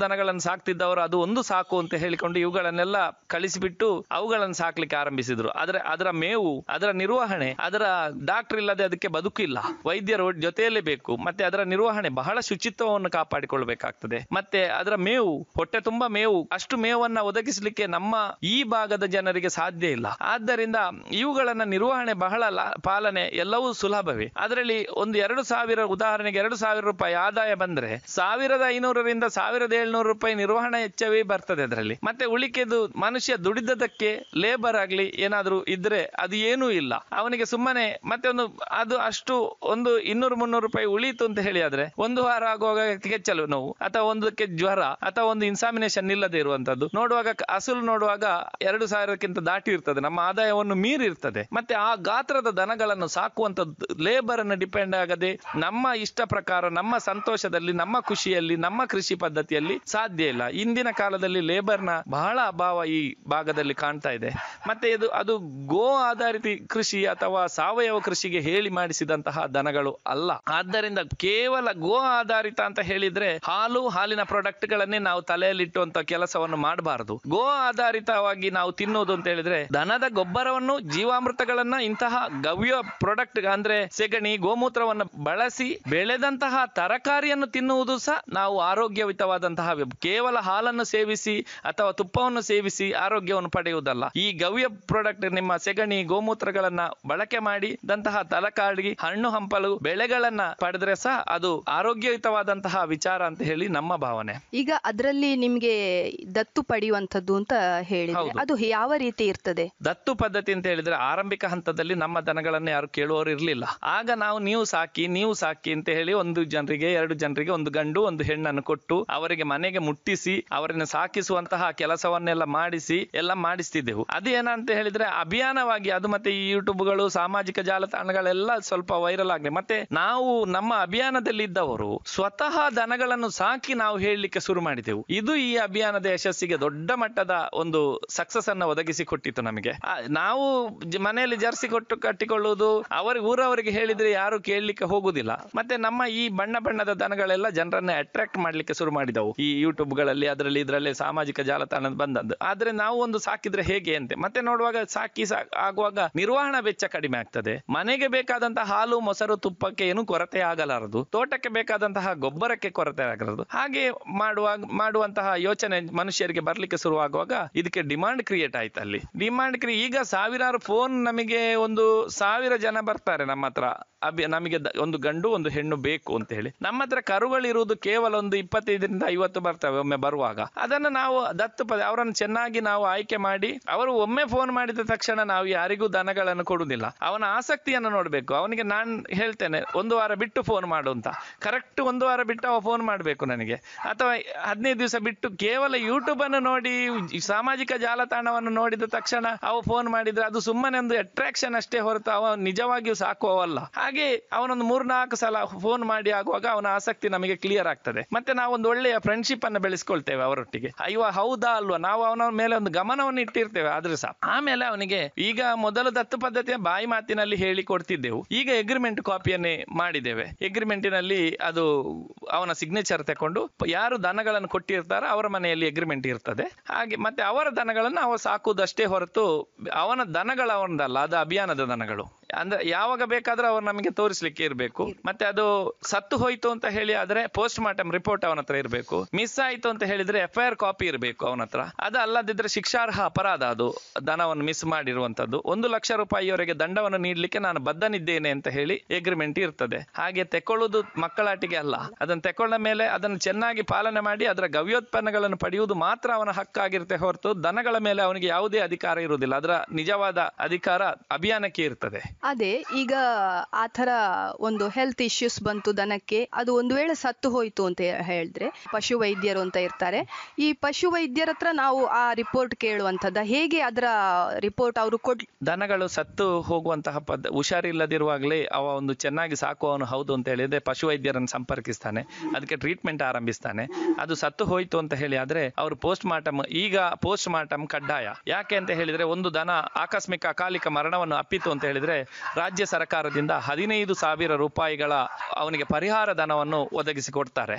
ದನಗಳನ್ನು ಸಾಕ್ತಿದ್ದವರು ಅದು ಒಂದು ಸಾಕು ಅಂತ ಹೇಳಿಕೊಂಡು ಇವುಗಳನ್ನೆಲ್ಲ ಕಳಿಸಿಬಿಟ್ಟು ಅವುಗಳನ್ನು ಸಾಕ್ಲಿಕ್ಕೆ ಆರಂಭಿಸಿದ್ರು ಆದ್ರೆ ಅದರ ಮೇವು ಅದರ ನಿರ್ವಹಣೆ ಅದರ ಡಾಕ್ಟರ್ ಇಲ್ಲದೆ ಅದಕ್ಕೆ ಬದುಕಿಲ್ಲ ವೈದ್ಯರು ಜೊತೆಯಲ್ಲೇ ಬೇಕು ಮತ್ತೆ ಅದರ ನಿರ್ವಹಣೆ ಬಹಳ ಶುಚಿತ್ವವನ್ನು ಕಾಪಾಡಿಕೊಳ್ಬೇಕಾಗ್ತದೆ ಮತ್ತೆ ಅದರ ಮೇವು ಹೊಟ್ಟೆ ತುಂಬಾ ಮೇವು ಅಷ್ಟು ಮೇವನ್ನ ಒದಗಿಸಲಿಕ್ಕೆ ನಮ್ಮ ಈ ಭಾಗದ ಜನರಿಗೆ ಸಾಧ್ಯ ಇಲ್ಲ ಆದ್ದರಿಂದ ಇವುಗಳನ್ನ ನಿರ್ವಹಣೆ ಬಹಳ ಲಾ- ಪಾಲನೆ ಎಲ್ಲವೂ ಸುಲಭವೇ ಅದರಲ್ಲಿ ಒಂದು ಎರಡು ಸಾವಿರ ಉದಾಹರಣೆಗೆ ಎರಡು ಸಾವಿರ ರೂಪಾಯಿ ಆದಾಯ ಬಂದ್ರೆ ಸಾವಿರದ ಐನೂರರಿಂದ ಸಾವಿರದ ಏಳ್ನೂರು ರೂಪಾಯಿ ನಿರ್ವಹಣೆ ವೆಚ್ಚವೇ ಬರ್ತದೆ ಅದರಲ್ಲಿ ಮತ್ತೆ ಉಳಿಕೆದು ಮನುಷ್ಯ ದುಡಿದದಕ್ಕೆ ಲೇಬರ್ ಆಗ್ಲಿ ಏನಾದ್ರೂ ಇದ್ರೆ ಅದು ಏನೂ ಇಲ್ಲ ಅವನಿಗೆ ಸುಮ್ಮನೆ ಮತ್ತೆ ಒಂದು ಅದು ಅಷ್ಟು ಒಂದು ಇನ್ನೂರು ಮುನ್ನೂರು ರೂಪಾಯಿ ಉಳಿಯಿತು ಅಂತ ಹೇಳಿ ಆದ್ರೆ ಒಂದು ವಾರ ಆಗುವಾಗ ಕೆಚ್ಚಲು ನೋವು ಅಥವಾ ಒಂದಕ್ಕೆ ಜ್ವರ ಅಥವಾ ಒಂದು ಇನ್ಸಾಮಿನೇಷನ್ ಇಲ್ಲದೆ ಇರುವಂತದ್ದು ನೋಡುವಾಗ ಕ- ಅಸಲು ನೋಡುವಾಗ ಎರಡು ಸಾವಿರಕ್ಕಿಂತ ದಾಟಿ ಇರ್ತದೆ ನಮ್ಮ ಆದಾಯವನ್ನು ಮೀರಿ ಇರ್ತದೆ ಮತ್ತೆ ಆ ಗಾತ್ರದ ದನಗಳನ್ನು ಸಾಕುವಂತದ್ದು ಲೇಬರ್ ಅನ್ನು ಡಿಪೆಂಡ್ ಆಗದೆ ನಮ್ಮ ಇಷ್ಟ ಪ್ರಕಾರ ನಮ್ಮ ಸಂತೋಷದಲ್ಲಿ ನಮ್ಮ ಖುಷಿಯಲ್ಲಿ ನಮ್ಮ ಕೃಷಿ ಪದ್ಧತಿಯಲ್ಲಿ ಸಾಧ್ಯ ಇಲ್ಲ ಇಂದಿನ ಕಾಲದಲ್ಲಿ ಲೇಬರ್ನ ಬಹಳ ಅಭಾವ ಈ ಭಾಗದಲ್ಲಿ ಕಾಣ್ತಾ ಇದೆ ಮತ್ತೆ ಇದು ಅದು ಗೋ ಆಧಾರಿತ ಕೃಷಿ ಅಥವಾ ಸಾವಯವ ಕೃಷಿಗೆ ಹೇಳಿ ಮಾಡಿಸಿದಂತಹ ದನಗಳು ಅಲ್ಲ ಆದ್ದರಿಂದ ಕೇವಲ ಗೋ ಆಧಾರಿತ ಅಂತ ಹೇಳಿದ್ರೆ ಹಾಲು ಹಾಲಿನ ಪ್ರಾಡಕ್ಟ್ ಗಳನ್ನೇ ನಾವು ತಲೆಯಲ್ಲಿಟ್ಟುವಂತ ಕೆಲಸವನ್ನು ಮಾಡಬಾರದು ಗೋ ಆಧಾರಿತವಾಗಿ ನಾವು ತಿನ್ನುವುದು ಅಂತ ಹೇಳಿದ್ರೆ ದನದ ಗೊಬ್ಬರವನ್ನು ಜೀವಾಮೃತಗಳನ್ನ ಇಂತಹ ಗವ್ಯ ಪ್ರಾಡಕ್ಟ್ ಅಂದ್ರೆ ಸೆಗಣಿ ಗೋಮೂತ್ರವನ್ನು ಬಳಸಿ ಬೆಳೆದಂತಹ ತರಕಾರಿಯನ್ನು ತಿನ್ನುವುದು ಸಹ ನಾವು ಆರೋಗ್ಯಯುತವಾದಂತಹ ವ್ಯ- ಕೇವಲ ಹಾಲನ್ನು ಸೇವಿಸಿ ಅಥವಾ ತುಪ್ಪವನ್ನು ಸೇವಿಸಿ ಆರೋಗ್ಯವನ್ನು ಪಡೆಯುವುದಲ್ಲ ಈ ಗವ್ಯ ಪ್ರಾಡಕ್ಟ್ ನಿಮ್ಮ ಸೆಗಣಿ ಗೋಮೂತ್ರಗಳನ್ನ ಬಳಕೆ ಮಾಡಿದಂತಹ ತಲಕಾಡಿ ಹಣ್ಣು ಹಂಪಲು ಬೆಳೆಗಳನ್ನ ಪಡೆದ್ರೆ ಸಹ ಅದು ಆರೋಗ್ಯಯುತವಾದಂತಹ ವಿಚಾರ ಅಂತ ಹೇಳಿ ನಮ್ಮ ಭಾವನೆ ಈಗ ಅದರಲ್ಲಿ ನಿಮ್ಗೆ ದತ್ತು ಪಡೆಯುವಂತದ್ದು ಅಂತ ಹೇಳಿದ್ರೆ ಹೌದು. ಅದು ಯಾವ ರೀತಿ ಇರ್ತದೆ ದತ್ತು ಪದ್ಧತಿ ಅಂತ ಹೇಳಿದ್ರೆ ಆರಂಭಿಕ ಹಂತದಲ್ಲಿ ನಮ್ಮ ದನಗಳನ್ನು ಯಾರು ಕೇಳುವವರು ಇರಲಿಲ್ಲ ಆಗ ನಾವು ನೀವು ಸಾಕಿ ನೀವು ಸಾಕಿ ಅಂತ ಹೇಳಿ ಒಂದು ಜನರಿಗೆ ಎರಡು ಜನರಿಗೆ ಒಂದು ಗಂಡು ಒಂದು ಹೆಣ್ಣನ್ನು ಕೊಟ್ಟು ಅವರಿಗೆ ಮನೆಗೆ ಮುಟ್ಟಿಸಿ ಅವರನ್ನು ಸಾಕಿಸುವಂತಹ ಕೆಲಸವನ್ನೆಲ್ಲ ಮಾಡಿಸಿ ಎಲ್ಲ ಮಾಡಿಸ್ತಿದ್ದೆವು ಅದೇನಂತ ಹೇಳಿದ್ರೆ ಅಭಿಯಾನವಾಗಿ ಅದು ಮತ್ತೆ ಈ ಯೂಟ್ಯೂಬ್ಗಳು ಸಾಮಾಜಿಕ ಜಾಲತಾಣಗಳೆಲ್ಲ ಸ್ವಲ್ಪ ವೈರಲ್ ಆಗಿದೆ ಮತ್ತೆ ನಾವು ನಮ್ಮ ಅಭಿಯಾನದಲ್ಲಿ ಇದ್ದವರು ಸ್ವತಃ ದನಗಳನ್ನು ಸಾಕಿ ನಾವು ಹೇಳಲಿಕ್ಕೆ ಶುರು ಮಾಡಿದೆವು ಇದು ಈ ಅಭಿಯಾನದ ಯಶಸ್ಸಿಗೆ ದೊಡ್ಡ ಮಟ್ಟದ ಒಂದು ಸಕ್ಸಸ್ ಅನ್ನ ಒದಗಿಸಿ ಕೊಟ್ಟಿತ್ತು ನಮಗೆ ಆ, ನಾವು ಜ- ಮನೆಯಲ್ಲಿ ಜರ್ಸಿ ಕೊಟ್ಟು ಕಟ್ಟಿಕೊಳ್ಳುವುದು ಅವರಿಗೆ ಊರವರಿಗೆ ಹೇಳಿದ್ರೆ ಯಾರು ಕೇಳಲಿಕ್ಕೆ ಹೋಗುದಿಲ್ಲ ಮತ್ತೆ ನಮ್ಮ ಈ ಬಣ್ಣ ಬಣ್ಣದ ದನಗಳೆಲ್ಲ ಜನರನ್ನ ಅಟ್ರಾಕ್ಟ್ ಮಾಡ್ಲಿಕ್ಕೆ ಶುರು ಮಾಡಿದವು ಈ ಯೂಟ್ಯೂಬ್ ಗಳಲ್ಲಿ ಅದರಲ್ಲಿ ಇದರಲ್ಲಿ ಸಾಮಾಜಿಕ ಜಾಲತಾಣ ಬಂದದ್ದು ಆದ್ರೆ ನಾವು ಒಂದು ಸಾಕಿದ್ರೆ ಹೇಗೆ ಅಂತೆ ಮತ್ತೆ ನೋಡುವಾಗ ಸಾಕಿ ಸಾ- ಆಗುವಾಗ ನಿರ್ವಹಣಾ ವೆಚ್ಚ ಕಡಿಮೆ ಆಗ್ತದೆ ಮನೆಗೆ ಬೇಕಾದಂತಹ ಹಾಲು ಮೊಸರು ತುಪ್ಪಕ್ಕೆ ಏನು ಕೊರತೆ ಆಗಲಾರದು ತೋಟಕ್ಕೆ ಬೇಕಾದಂತಹ ಗೊಬ್ಬರಕ್ಕೆ ಕೊರತೆ ಆಗಲಾರದು ಹಾಗೆ ಮಾಡುವಾಗ ಮಾಡುವಂತಹ ಯೋಚನೆ ಮನುಷ್ಯರಿಗೆ ಬರ್ಲಿಕ್ಕೆ ಶುರುವಾಗುವಾಗ ಇದಕ್ಕೆ ಡಿಮಾಂಡ್ ಕ್ರಿಯೇಟ್ ಆಯ್ತು ಅಲ್ಲಿ ಡಿಮಾಂಡ್ ಕ್ರಿ ಈಗ ಸಾವಿರಾರು ಫೋನ್ ನಮಗೆ ಒಂದು ಸಾವಿರ ಜನ ಬರ್ತಾರೆ ನಮ್ಮ ಹತ್ರ ಅಭಿ ನಮಗೆ ದ- ಒಂದು ಗಂಡು ಒಂದು ಹೆಣ್ಣು ಬೇಕು ಅಂತ ಹೇಳಿ ನಮ್ಮ ಹತ್ರ ಕರುಗಳಿರುವುದು ಕೇವಲ ಒಂದು ಇಪ್ಪತ್ತೈದರಿಂದ ಐವತ್ತು ಬರ್ತವೆ ಒಮ್ಮೆ ಬರುವಾಗ ಅದನ್ನು ನಾವು ದತ್ತು ಪದ ಅವರನ್ನು ಚೆನ್ನಾಗಿ ನಾವು ಆಯ್ಕೆ ಮಾಡಿ ಅವರು ಒಮ್ಮೆ ಫೋನ್ ಮಾಡಿದ ತಕ್ಷಣ ನಾವು ಯಾರಿಗೂ ದನಗಳನ್ನು ಕೊಡುವುದಿಲ್ಲ ಅವನ ಆಸಕ್ತಿಯನ್ನು ನೋಡಬೇಕು ಅವನಿಗೆ ನಾನು ಹೇಳ್ತೇನೆ ಒಂದು ವಾರ ಬಿಟ್ಟು ಫೋನ್ ಮಾಡು ಅಂತ ಕರೆಕ್ಟ್ ಒಂದು ವಾರ ಬಿಟ್ಟು ಅವ ಫೋನ್ ಮಾಡಬೇಕು ನನಗೆ ಅಥವಾ ಹದಿನೈದು ದಿವಸ ಬಿಟ್ಟು ಕೇವಲ ಯೂಟ್ಯೂಬ್ ಅನ್ನು ನೋಡಿ ಈ ಸಾಮಾಜಿಕ ಜಾಲತಾಣವನ್ನು ನೋಡಿದ ತಕ್ಷಣ ಅವ ಫೋನ್ ಮಾಡಿದ್ರೆ ಅದು ಸುಮ್ಮನೆ ಒಂದು ಅಟ್ರಾಕ್ಷನ್ ಅಷ್ಟೇ ಹೊರತು ಅವ ನಿಜವಾಗಿಯೂ ಸಾಕುವವಲ್ಲ ಹಾಗೆ ಅವನೊಂದು ಮೂರ್ನಾಲ್ಕು ಸಲ ಫೋನ್ ಮಾಡಿ ಆಗುವಾಗ ಅವನ ಆಸಕ್ತಿ ನಮಗೆ ಕ್ಲಿಯರ್ ಆಗ್ತದೆ ಮತ್ತೆ ನಾವು ಒಂದು ಒಳ್ಳೆಯ ಫ್ರೆಂಡ್ಶಿಪ್ ಅನ್ನು ಬೆಳೆಸ್ಕೊಳ್ತೇವೆ ಅವರೊಟ್ಟಿಗೆ ಅಯ್ಯೋ ಹೌದಾ ಅಲ್ವಾ ನಾವು ಅವನ ಮೇಲೆ ಒಂದು ಗಮನವನ್ನು ಇಟ್ಟಿರ್ತೇವೆ ಆದ್ರೆ ಸಹ ಆಮೇಲೆ ಅವನಿಗೆ ಈಗ ಮೊದಲು ದತ್ತು ಪದ್ಧತಿಯ ಬಾಯಿ ಮಾತಿನಲ್ಲಿ ಹೇಳಿ ಕೊಡ್ತಿದ್ದೆವು ಈಗ ಎಗ್ರಿಮೆಂಟ್ ಕಾಪಿಯನ್ನೇ ಮಾಡಿದ್ದೇವೆ ಎಗ್ರಿಮೆಂಟಿನಲ್ಲಿ ಅದು ಅವನ ಸಿಗ್ನೇಚರ್ ತಕೊಂಡು ಯಾರು ದನಗಳನ್ನು ಕೊಟ್ಟಿರ್ತಾರೋ ಅವರ ಮನೆಯಲ್ಲಿ ಎಗ್ರಿಮೆಂಟ್ ಇರ್ತದೆ ಹಾಗೆ ಮತ್ತೆ ಅವರ ದನಗಳನ್ನು ಅವ ಸಾಕುವುದಷ್ಟೇ ಹೊರತು ಅವನ ದನಗಳ ಅವನದಲ್ಲ ಅದು ಅಭಿಯಾನದ ದನಗಳು ಅಂದ್ರೆ ಯಾವಾಗ ಬೇಕಾದ್ರೂ ಅವ್ರು ನಮಗೆ ತೋರಿಸ್ಲಿಕ್ಕೆ ಇರಬೇಕು ಮತ್ತೆ ಅದು ಸತ್ತು ಹೋಯ್ತು ಅಂತ ಹೇಳಿ ಆದ್ರೆ ಪೋಸ್ಟ್ ಮಾರ್ಟಮ್ ರಿಪೋರ್ಟ್ ಅವನ ಹತ್ರ ಇರಬೇಕು ಮಿಸ್ ಆಯ್ತು ಅಂತ ಹೇಳಿದ್ರೆ ಎಫ್ ಐ ಆರ್ ಕಾಪಿ ಇರಬೇಕು ಅವನ ಹತ್ರ ಅದು ಅಲ್ಲದಿದ್ರೆ ಶಿಕ್ಷಾರ್ಹ ಅಪರಾಧ ಅದು ದನವನ್ನು ಮಿಸ್ ಮಾಡಿರುವಂತದ್ದು ಒಂದು ಲಕ್ಷ ರೂಪಾಯಿಯವರೆಗೆ ದಂಡವನ್ನು ನೀಡಲಿಕ್ಕೆ ನಾನು ಬದ್ಧನಿದ್ದೇನೆ ಅಂತ ಹೇಳಿ ಎಗ್ರಿಮೆಂಟ್ ಇರ್ತದೆ ಹಾಗೆ ತೆಕ್ಕೊಳ್ಳುವುದು ಮಕ್ಕಳಾಟಿಗೆ ಅಲ್ಲ ಅದನ್ನು ತೆಕ್ಕೊಂಡ ಮೇಲೆ ಅದನ್ನು ಚೆನ್ನಾಗಿ ಪಾಲನೆ ಮಾಡಿ ಅದರ ಗವ್ಯೋತ್ಪನ್ನಗಳನ್ನು ಪಡೆಯುವುದು ಮಾತ್ರ ಅವನ ಹಕ್ಕಾಗಿರುತ್ತೆ ಹೊರತು ದನಗಳ ಮೇಲೆ ಅವನಿಗೆ ಯಾವುದೇ ಅಧಿಕಾರ ಇರುವುದಿಲ್ಲ ಅದರ ನಿಜವಾದ ಅಧಿಕಾರ ಅಭಿಯಾನಕ್ಕೆ ಇರ್ತದೆ ಅದೇ ಈಗ ಆ ಥರ ಒಂದು ಹೆಲ್ತ್ ಇಶ್ಯೂಸ್ ಬಂತು ದನಕ್ಕೆ ಅದು ಒಂದು ವೇಳೆ ಸತ್ತು ಹೋಯ್ತು ಅಂತ ಹೇಳಿದ್ರೆ ಪಶು ವೈದ್ಯರು ಅಂತ ಇರ್ತಾರೆ ಈ ಪಶು ವೈದ್ಯರ ಹತ್ರ ನಾವು ಆ ರಿಪೋರ್ಟ್ ಕೇಳುವಂಥದ್ದು ಹೇಗೆ ಅದರ ರಿಪೋರ್ಟ್ ಅವರು ಕೊಡ್ ದನಗಳು ಸತ್ತು ಹೋಗುವಂತಹ ಪದ್ಧ ಹುಷಾರಿಲ್ಲದಿರುವಾಗಲೇ ಅವ ಒಂದು ಚೆನ್ನಾಗಿ ಸಾಕುವವನು ಹೌದು ಅಂತ ಹೇಳಿದ್ರೆ ಪಶುವೈದ್ಯರನ್ನು ಸಂಪರ್ಕಿಸ್ತಾನೆ ಅದಕ್ಕೆ ಟ್ರೀಟ್ಮೆಂಟ್ ಆರಂಭಿಸ್ತಾನೆ ಅದು ಸತ್ತು ಹೋಯ್ತು ಅಂತ ಹೇಳಿ ಆದ್ರೆ ಅವರು ಪೋಸ್ಟ್ ಮಾರ್ಟಮ್ ಈಗ ಪೋಸ್ಟ್ ಮಾರ್ಟಮ್ ಕಡ್ಡಾಯ ಯಾಕೆ ಅಂತ ಹೇಳಿದ್ರೆ ಒಂದು ದನ ಆಕಸ್ಮಿಕ ಅಕಾಲಿಕ ಮರಣವನ್ನು ಅಪ್ಪಿತು ಅಂತ ಹೇಳಿದ್ರೆ ರಾಜ್ಯ ಸರ್ಕಾರದಿಂದ ಹದಿನೈದು ಸಾವಿರ ರೂಪಾಯಿಗಳ ಅವನಿಗೆ ಪರಿಹಾರ ಧನವನ್ನು ಒದಗಿಸಿ ಕೊಡ್ತಾರೆ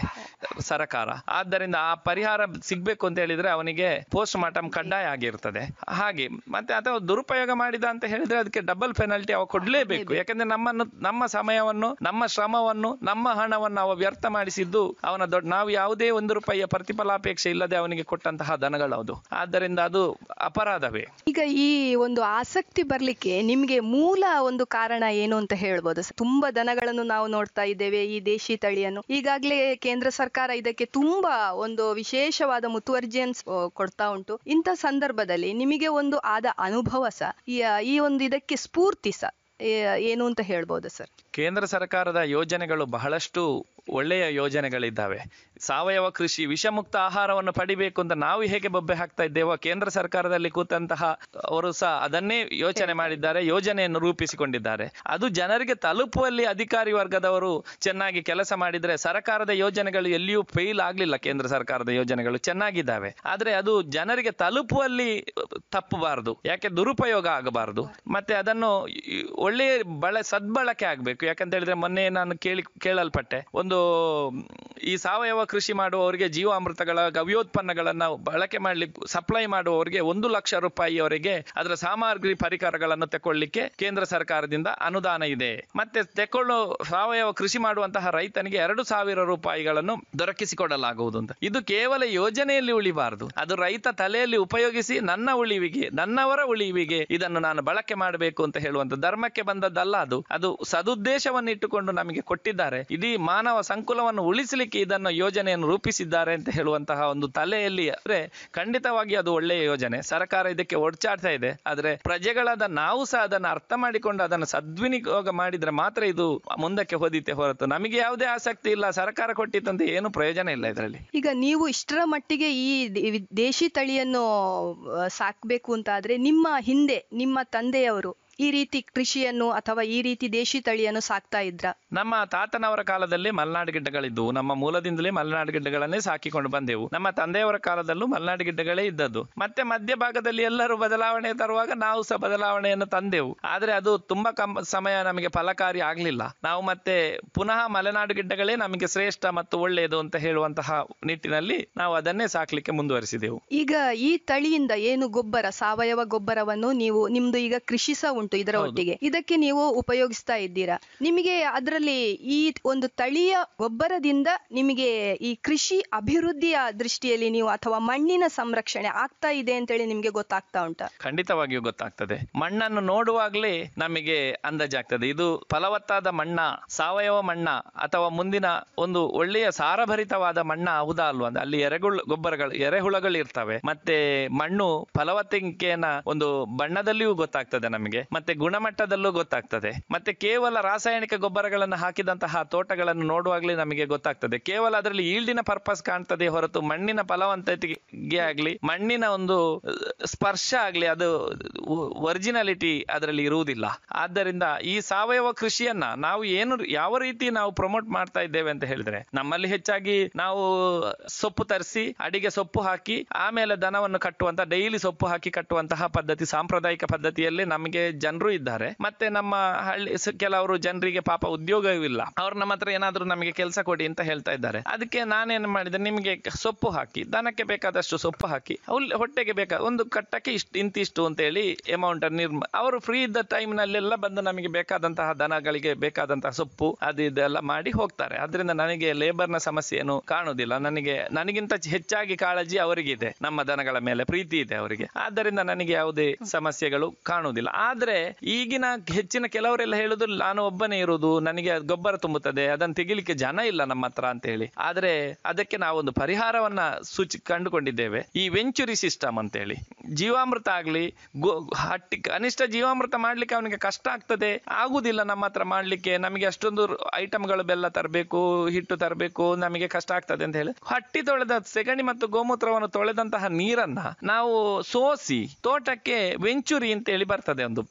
ಸರಕಾರ ಆದ್ದರಿಂದ ಆ ಪರಿಹಾರ ಸಿಗ್ಬೇಕು ಅಂತ ಹೇಳಿದ್ರೆ ಅವನಿಗೆ ಪೋಸ್ಟ್ ಮಾರ್ಟಮ್ ಕಡ್ಡಾಯ ಆಗಿರ್ತದೆ ಹಾಗೆ ಮತ್ತೆ ಅಥವಾ ದುರುಪಯೋಗ ಮಾಡಿದ ಅಂತ ಹೇಳಿದ್ರೆ ಅದಕ್ಕೆ ಡಬಲ್ ಪೆನಲ್ಟಿ ಅವ ಕೊಡ್ಲೇಬೇಕು ಯಾಕಂದ್ರೆ ನಮ್ಮನ್ನು ನಮ್ಮ ಸಮಯವನ್ನು ನಮ್ಮ ಶ್ರಮವನ್ನು ನಮ್ಮ ಹಣವನ್ನು ಅವ ವ್ಯರ್ಥ ಮಾಡಿಸಿದ್ದು ಅವನ ದೊಡ್ಡ ನಾವು ಯಾವುದೇ ಒಂದು ರೂಪಾಯಿಯ ಪ್ರತಿಫಲಾಪೇಕ್ಷೆ ಇಲ್ಲದೆ ಅವನಿಗೆ ಕೊಟ್ಟಂತಹ ದನಗಳು ಅದು ಆದ್ದರಿಂದ ಅದು ಅಪರಾಧವೇ ಈಗ ಈ ಒಂದು ಆಸಕ್ತಿ ಬರ್ಲಿಕ್ಕೆ ನಿಮ್ಗೆ ಮೂಲ ಒಂದು ಕಾರಣ ಏನು ಅಂತ ಹೇಳ್ಬೋದು ಸರ್? ತುಂಬಾ ದನಗಳನ್ನು ನಾವು ನೋಡ್ತಾ ಇದ್ದೇವೆ ಈ ದೇಶಿ ತಳಿಯನ್ನು ಈಗಾಗಲೇ ಕೇಂದ್ರ ಸರ್ಕಾರ ಇದಕ್ಕೆ ತುಂಬಾ ಒಂದು ವಿಶೇಷವಾದ ಮುತುವರ್ಜಿಯನ್ನು ಸ್- ಕೊಡ್ತಾ ಉಂಟು ಇಂಥ ಸಂದರ್ಭದಲ್ಲಿ ನಿಮಗೆ ಒಂದು ಆದ ಅನುಭವ ಸಹ ಈ ಈ ಒಂದು ಇದಕ್ಕೆ ಸ್ಫೂರ್ತಿ ಸಹ ಏ- ಏನು ಅಂತ ಹೇಳ್ಬೋದು ಸರ್ ಕೇಂದ್ರ ಸರ್ಕಾರದ ಯೋಜನೆಗಳು ಬಹಳಷ್ಟು ಒಳ್ಳೆಯ ಯೋಜನೆಗಳಿದ್ದಾವೆ ಸಾವಯವ ಕೃಷಿ ವಿಷಮುಕ್ತ ಆಹಾರವನ್ನು ಪಡಿಬೇಕು ಅಂತ ನಾವು ಹೇಗೆ ಬೊಬ್ಬೆ ಹಾಕ್ತಾ ಇದ್ದೇವೋ ಕೇಂದ್ರ ಸರ್ಕಾರದಲ್ಲಿ ಕೂತಂತಹ ಅವರು ಸಹ ಅದನ್ನೇ ಯೋಚನೆ ಮಾಡಿದ್ದಾರೆ ಯೋಜನೆಯನ್ನು ರೂಪಿಸಿಕೊಂಡಿದ್ದಾರೆ ಅದು ಜನರಿಗೆ ತಲುಪುವಲ್ಲಿ ಅಧಿಕಾರಿ ವರ್ಗದವರು ಚೆನ್ನಾಗಿ ಕೆಲಸ ಮಾಡಿದ್ರೆ ಸರ್ಕಾರದ ಯೋಜನೆಗಳು ಎಲ್ಲಿಯೂ ಫೇಲ್ ಆಗ್ಲಿಲ್ಲ ಕೇಂದ್ರ ಸರ್ಕಾರದ ಯೋಜನೆಗಳು ಚೆನ್ನಾಗಿದ್ದಾವೆ ಆದ್ರೆ ಅದು ಜನರಿಗೆ ತಲುಪುವಲ್ಲಿ ತಪ್ಪಬಾರದು ಯಾಕೆ ದುರುಪಯೋಗ ಆಗಬಾರದು ಮತ್ತೆ ಅದನ್ನು ಈ ಒಳ್ಳೆಯ ಬಳ ಸದ್ಬಳಕೆ ಆಗ್ಬೇಕು ಯಾಕಂತ ಹೇಳಿದ್ರೆ ಮೊನ್ನೆ ನಾನು ಕೇಳಿ ಕೇಳಲ್ಪಟ್ಟೆ ಒಂದು ಮ್, ಈ ಸಾವಯವ ಕೃಷಿ ಮಾಡುವವರಿಗೆ ಜೀವಾಮೃತಗಳ ಗವ್ಯೋತ್ಪನ್ನಗಳನ್ನ ಬಳಕೆ ಮಾಡ್ಲಿಕ್ಕೆ ಸಪ್ಲೈ ಮಾಡುವವರಿಗೆ ಒಂದು ಲಕ್ಷ ರೂಪಾಯಿಯವರೆಗೆ ಅದರ ಸಾಮಗ್ರಿ ಪರಿಕರಗಳನ್ನು ತಕೊಳ್ಳಿಕ್ಕೆ ಕೇಂದ್ರ ಸರ್ಕಾರದಿಂದ ಅನುದಾನ ಇದೆ ಮತ್ತೆ ತೆಕೊಳ್ಳೋ ಸಾವಯವ ಕೃಷಿ ಮಾಡುವಂತಹ ರೈತನಿಗೆ ಎರಡು ಸಾವಿರ ರೂಪಾಯಿಗಳನ್ನು ದೊರಕಿಸಿಕೊಡಲಾಗುವುದು ಅಂತ ಇದು ಕೇವಲ ಯೋಜನೆಯಲ್ಲಿ ಉಳಿಬಾರದು ಅದು ರೈತ ತಲೆಯಲ್ಲಿ ಉಪಯೋಗಿಸಿ ನನ್ನ ಉಳಿವಿಗೆ ನನ್ನವರ ಉಳಿವಿಗೆ ಇದನ್ನು ನಾನು ಬಳಕೆ ಮಾಡಬೇಕು ಅಂತ ಹೇಳುವಂತ ಧರ್ಮಕ್ಕೆ ಬಂದದ್ದಲ್ಲ ಅದು ಅದು ಸದುದ್ದೇಶವನ್ನು ಇಟ್ಟುಕೊಂಡು ನಮಗೆ ಕೊಟ್ಟಿದ್ದಾರೆ ಇಡೀ ಮಾನವ ಸಂಕುಲವನ್ನು ಉಳಿಸಲಿಕ್ಕೆ ಇದನ್ನು ಯೋಜನೆಯನ್ನು ರೂಪಿಸಿದ್ದಾರೆ ಅಂತ ಹೇಳುವಂತಹ ಒಂದು ತಲೆಯಲ್ಲಿ ಅಂದ್ರೆ ಖಂಡಿತವಾಗಿ ಅದು ಒಳ್ಳೆಯ ಯೋಜನೆ ಸರ್ಕಾರ ಇದಕ್ಕೆ ಒಡ್ಚಾಡ್ತಾ ಇದೆ ಆದ್ರೆ ಪ್ರಜೆಗಳಾದ ನಾವು ಸಹ ಅದನ್ನು ಅರ್ಥ ಮಾಡಿಕೊಂಡು ಅದನ್ನು ಸದ್ವಿನಿಯೋಗ ಮಾಡಿದ್ರೆ ಮಾತ್ರ ಇದು ಮುಂದಕ್ಕೆ ಹೋದಿತ್ತೆ ಹೊರತು ನಮಗೆ ಯಾವುದೇ ಆಸಕ್ತಿ ಇಲ್ಲ ಸರ್ಕಾರ ಕೊಟ್ಟಿತ್ತಂತ ಏನು ಪ್ರಯೋಜನ ಇಲ್ಲ ಇದರಲ್ಲಿ ಈಗ ನೀವು ಇಷ್ಟರ ಮಟ್ಟಿಗೆ ಈ ದೇ- ದೇಶಿ ತಳಿಯನ್ನು ಆ, ಸಾಕ್ಬೇಕು ಅಂತ ಆದ್ರೆ ನಿಮ್ಮ ಹಿಂದೆ ನಿಮ್ಮ ತಂದೆಯವರು ಈ ರೀತಿ ಕೃಷಿಯನ್ನು ಅಥವಾ ಈ ರೀತಿ ದೇಶಿ ತಳಿಯನ್ನು ಸಾಕ್ತಾ ಇದ್ರ ನಮ್ಮ ತಾತನವರ ಕಾಲದಲ್ಲಿ ಮಲೆನಾಡು ಗಿಡ್ಡಗಳಿದ್ದವು ನಮ್ಮ ಮೂಲದಿಂದಲೇ ಮಲೆನಾಡು ಗಿಡ್ಡಗಳನ್ನೇ ಸಾಕಿಕೊಂಡು ಬಂದೆವು ನಮ್ಮ ತಂದೆಯವರ ಕಾಲದಲ್ಲೂ ಮಲೆನಾಡು ಗಿಡ್ಡಗಳೇ ಇದ್ದದ್ದು ಮತ್ತೆ ಮಧ್ಯಭಾಗದಲ್ಲಿ ಎಲ್ಲರೂ ಬದಲಾವಣೆ ತರುವಾಗ ನಾವು ಸಹ ಬದಲಾವಣೆಯನ್ನು ತಂದೆವು ಆದ್ರೆ ಅದು ತುಂಬಾ ಕಮ್ ಸಮಯ ನಮಗೆ ಫಲಕಾರಿ ಆಗ್ಲಿಲ್ಲ ನಾವು ಮತ್ತೆ ಪುನಃ ಮಲೆನಾಡು ಗಿಡ್ಡಗಳೇ ನಮಗೆ ಶ್ರೇಷ್ಠ ಮತ್ತು ಒಳ್ಳೆಯದು ಅಂತ ಹೇಳುವಂತಹ ನಿಟ್ಟಿನಲ್ಲಿ ನಾವು ಅದನ್ನೇ ಸಾಕ್ಲಿಕ್ಕೆ ಮುಂದುವರಿಸಿದೆವು ಈಗ ಈ ತಳಿಯಿಂದ ಏನು ಗೊಬ್ಬರ ಸಾವಯವ ಗೊಬ್ಬರವನ್ನು ನೀವು ನಿಮ್ದು ಈಗ ಕೃಷಿ ಸಹ ಉಂಟು ಇದರ ಹೌದು. ಒಟ್ಟಿಗೆ ಇದಕ್ಕೆ ನೀವು ಉಪಯೋಗಿಸ್ತಾ ಇದ್ದೀರಾ ನಿಮಗೆ ಅದರಲ್ಲಿ ಈ ಒಂದು ತಳಿಯ ಗೊಬ್ಬರದಿಂದ ನಿಮಗೆ ಈ ಕೃಷಿ ಅಭಿವೃದ್ಧಿಯ ದೃಷ್ಟಿಯಲ್ಲಿ ನೀವು ಅಥವಾ ಮಣ್ಣಿನ ಸಂರಕ್ಷಣೆ ಆಗ್ತಾ ಇದೆ ಅಂತೇಳಿ ನಿಮ್ಗೆ ಗೊತ್ತಾಗ್ತಾ ಉಂಟಾ ಖಂಡಿತವಾಗಿಯೂ ಗೊತ್ತಾಗ್ತದೆ ಮಣ್ಣನ್ನು ನೋಡುವಾಗಲೇ ನಮಗೆ ಅಂದಾಜಾಗ್ತದೆ ಇದು ಫಲವತ್ತಾದ ಮಣ್ಣ ಸಾವಯವ ಮಣ್ಣ ಅಥವಾ ಮುಂದಿನ ಒಂದು ಒಳ್ಳೆಯ ಸಾರಭರಿತವಾದ ಮಣ್ಣ ಹೌದಾ ಅಲ್ವಾ ಅಂತ ಅಲ್ಲಿ ಎರೆಗುಳ ಗೊಬ್ಬರಗಳು ಎರೆಹುಳಗಳು ಇರ್ತವೆ ಮತ್ತೆ ಮಣ್ಣು ಫಲವತ್ತಿಕೆಯನ್ನ ಒಂದು ಬಣ್ಣದಲ್ಲಿಯೂ ಗೊತ್ತಾಗ್ತದೆ ನಮಗೆ ಮತ್ತೆ ಗುಣಮಟ್ಟದಲ್ಲೂ ಗೊತ್ತಾಗ್ತದೆ ಮತ್ತೆ ಕೇವಲ ರಾಸಾಯನಿಕ ಗೊಬ್ಬರಗಳನ್ನು ಹಾಕಿದಂತಹ ತೋಟಗಳನ್ನು ನೋಡುವಾಗಲೇ ನಮಗೆ ಗೊತ್ತಾಗ್ತದೆ ಕೇವಲ ಅದರಲ್ಲಿ ಈಲ್ಡಿನ ಪರ್ಪಸ್ ಕಾಣ್ತದೆ ಹೊರತು ಮಣ್ಣಿನ ಫಲವಂತತೆಗೆ ಆಗ್ಲಿ ಮಣ್ಣಿನ ಒಂದು ಅಹ್, ಸ್ಪರ್ಶ ಆಗ್ಲಿ ಅದು ಒರಿಜಿನಾಲಿಟಿ ಅದರಲ್ಲಿ ಇರುವುದಿಲ್ಲ ಆದ್ದರಿಂದ ಈ ಸಾವಯವ ಕೃಷಿಯನ್ನ ನಾವು ಏನು ಯಾವ ರೀತಿ ನಾವು ಪ್ರಮೋಟ್ ಮಾಡ್ತಾ ಇದ್ದೇವೆ ಅಂತ ಹೇಳಿದ್ರೆ ನಮ್ಮಲ್ಲಿ ಹೆಚ್ಚಾಗಿ ನಾವು ಸೊಪ್ಪು ತರಿಸಿ ಅಡಿಗೆ ಸೊಪ್ಪು ಹಾಕಿ ಆಮೇಲೆ ದನವನ್ನು ಕಟ್ಟುವಂತ ಡೈಲಿ ಸೊಪ್ಪು ಹಾಕಿ ಕಟ್ಟುವಂತಹ ಪದ್ಧತಿ ಸಾಂಪ್ರದಾಯಿಕ ಪದ್ಧತಿಯಲ್ಲಿ ನಮಗೆ ಜನರು ಇದ್ದಾರೆ ಮತ್ತೆ ನಮ್ಮ ಹಳ್ಳಿ ಸ- ಕೆಲವರು ಜನರಿಗೆ ಪಾಪ ಉದ್ಯೋಗವೂ ಇಲ್ಲ ಅವ್ರು ನಮ್ಮ ಹತ್ರ ಏನಾದ್ರೂ ನಮಗೆ ಕೆಲಸ ಕೊಡಿ ಅಂತ ಹೇಳ್ತಾ ಇದ್ದಾರೆ ಅದಕ್ಕೆ ನಾನೇನು ಮಾಡಿದೆ ನಿಮಗೆ ಸೊಪ್ಪು ಹಾಕಿ ದನಕ್ಕೆ ಬೇಕಾದಷ್ಟು ಸೊಪ್ಪು ಹಾಕಿ ಹುಲ್- ಹೊಟ್ಟೆಗೆ ಬೇಕಾದ ಒಂದು ಕಟ್ಟಕ್ಕೆ ಇಷ್ಟು ಇಂತಿಷ್ಟು ಅಂತ ಹೇಳಿ ಅಮೌಂಟ್ ನಿರ್ಮ ಅವರು ಫ್ರೀ ಇದ್ದ ಟೈಮ್ ನಲ್ಲೆಲ್ಲ ಬಂದು ನಮಗೆ ಬೇಕಾದಂತಹ ದನಗಳಿಗೆ ಬೇಕಾದಂತಹ ಸೊಪ್ಪು ಅದು ಇದೆಲ್ಲ ಮಾಡಿ ಹೋಗ್ತಾರೆ ಅದರಿಂದ ನನಗೆ ಲೇಬರ್ನ ಸಮಸ್ಯೆ ಏನು ಕಾಣುವುದಿಲ್ಲ ನನಗೆ ನನಗಿಂತ ಹೆಚ್ಚಾಗಿ ಕಾಳಜಿ ಅವರಿಗಿದೆ ನಮ್ಮ ದನಗಳ ಮೇಲೆ ಪ್ರೀತಿ ಇದೆ ಅವರಿಗೆ ಆದ್ದರಿಂದ ನನಗೆ ಯಾವುದೇ ಸಮಸ್ಯೆಗಳು ಕಾಣುವುದಿಲ್ಲ ಆದ್ರೆ ಈಗಿನ ಹೆಚ್ಚಿನ ಕೆಲವರೆಲ್ಲ ಹೇಳುದು ನಾನು ಒಬ್ಬನೇ ಇರುವುದು ನನಗೆ ಗೊಬ್ಬರ ತುಂಬುತ್ತದೆ ಅದನ್ನು ತೆಗಿಲಿಕ್ಕೆ ಜನ ಇಲ್ಲ ನಮ್ಮ ಹತ್ರ ಅಂತ ಹೇಳಿ ಆದ್ರೆ ಅದಕ್ಕೆ ನಾವೊಂದು ಪರಿಹಾರವನ್ನ ಸೂಚಿ ಕಂಡುಕೊಂಡಿದ್ದೇವೆ ಈ ವೆಂಚುರಿ ಸಿಸ್ಟಮ್ ಅಂತ ಹೇಳಿ ಜೀವಾಮೃತ ಆಗ್ಲಿ ಗೋ ಹಟ್ಟಿ ಕನಿಷ್ಠ ಜೀವಾಮೃತ ಮಾಡ್ಲಿಕ್ಕೆ ಅವನಿಗೆ ಕಷ್ಟ ಆಗ್ತದೆ ಆಗುದಿಲ್ಲ ನಮ್ಮ ಹತ್ರ ಮಾಡ್ಲಿಕ್ಕೆ ನಮಗೆ ಅಷ್ಟೊಂದು ಐಟಮ್ಗಳು ಬೆಲ್ಲ ತರಬೇಕು ಹಿಟ್ಟು ತರಬೇಕು ನಮಗೆ ಕಷ್ಟ ಆಗ್ತದೆ ಅಂತ ಹೇಳಿ ಹಟ್ಟಿ ತೊಳೆದ ಸೆಗಣಿ ಮತ್ತು ಗೋಮೂತ್ರವನ್ನು ತೊಳೆದಂತಹ ನೀರನ್ನ ನಾವು ಸೋಸಿ ತೋಟಕ್ಕೆ ವೆಂಚುರಿ ಅಂತ ಹೇಳಿ ಬರ್ತದೆ ಒಂದು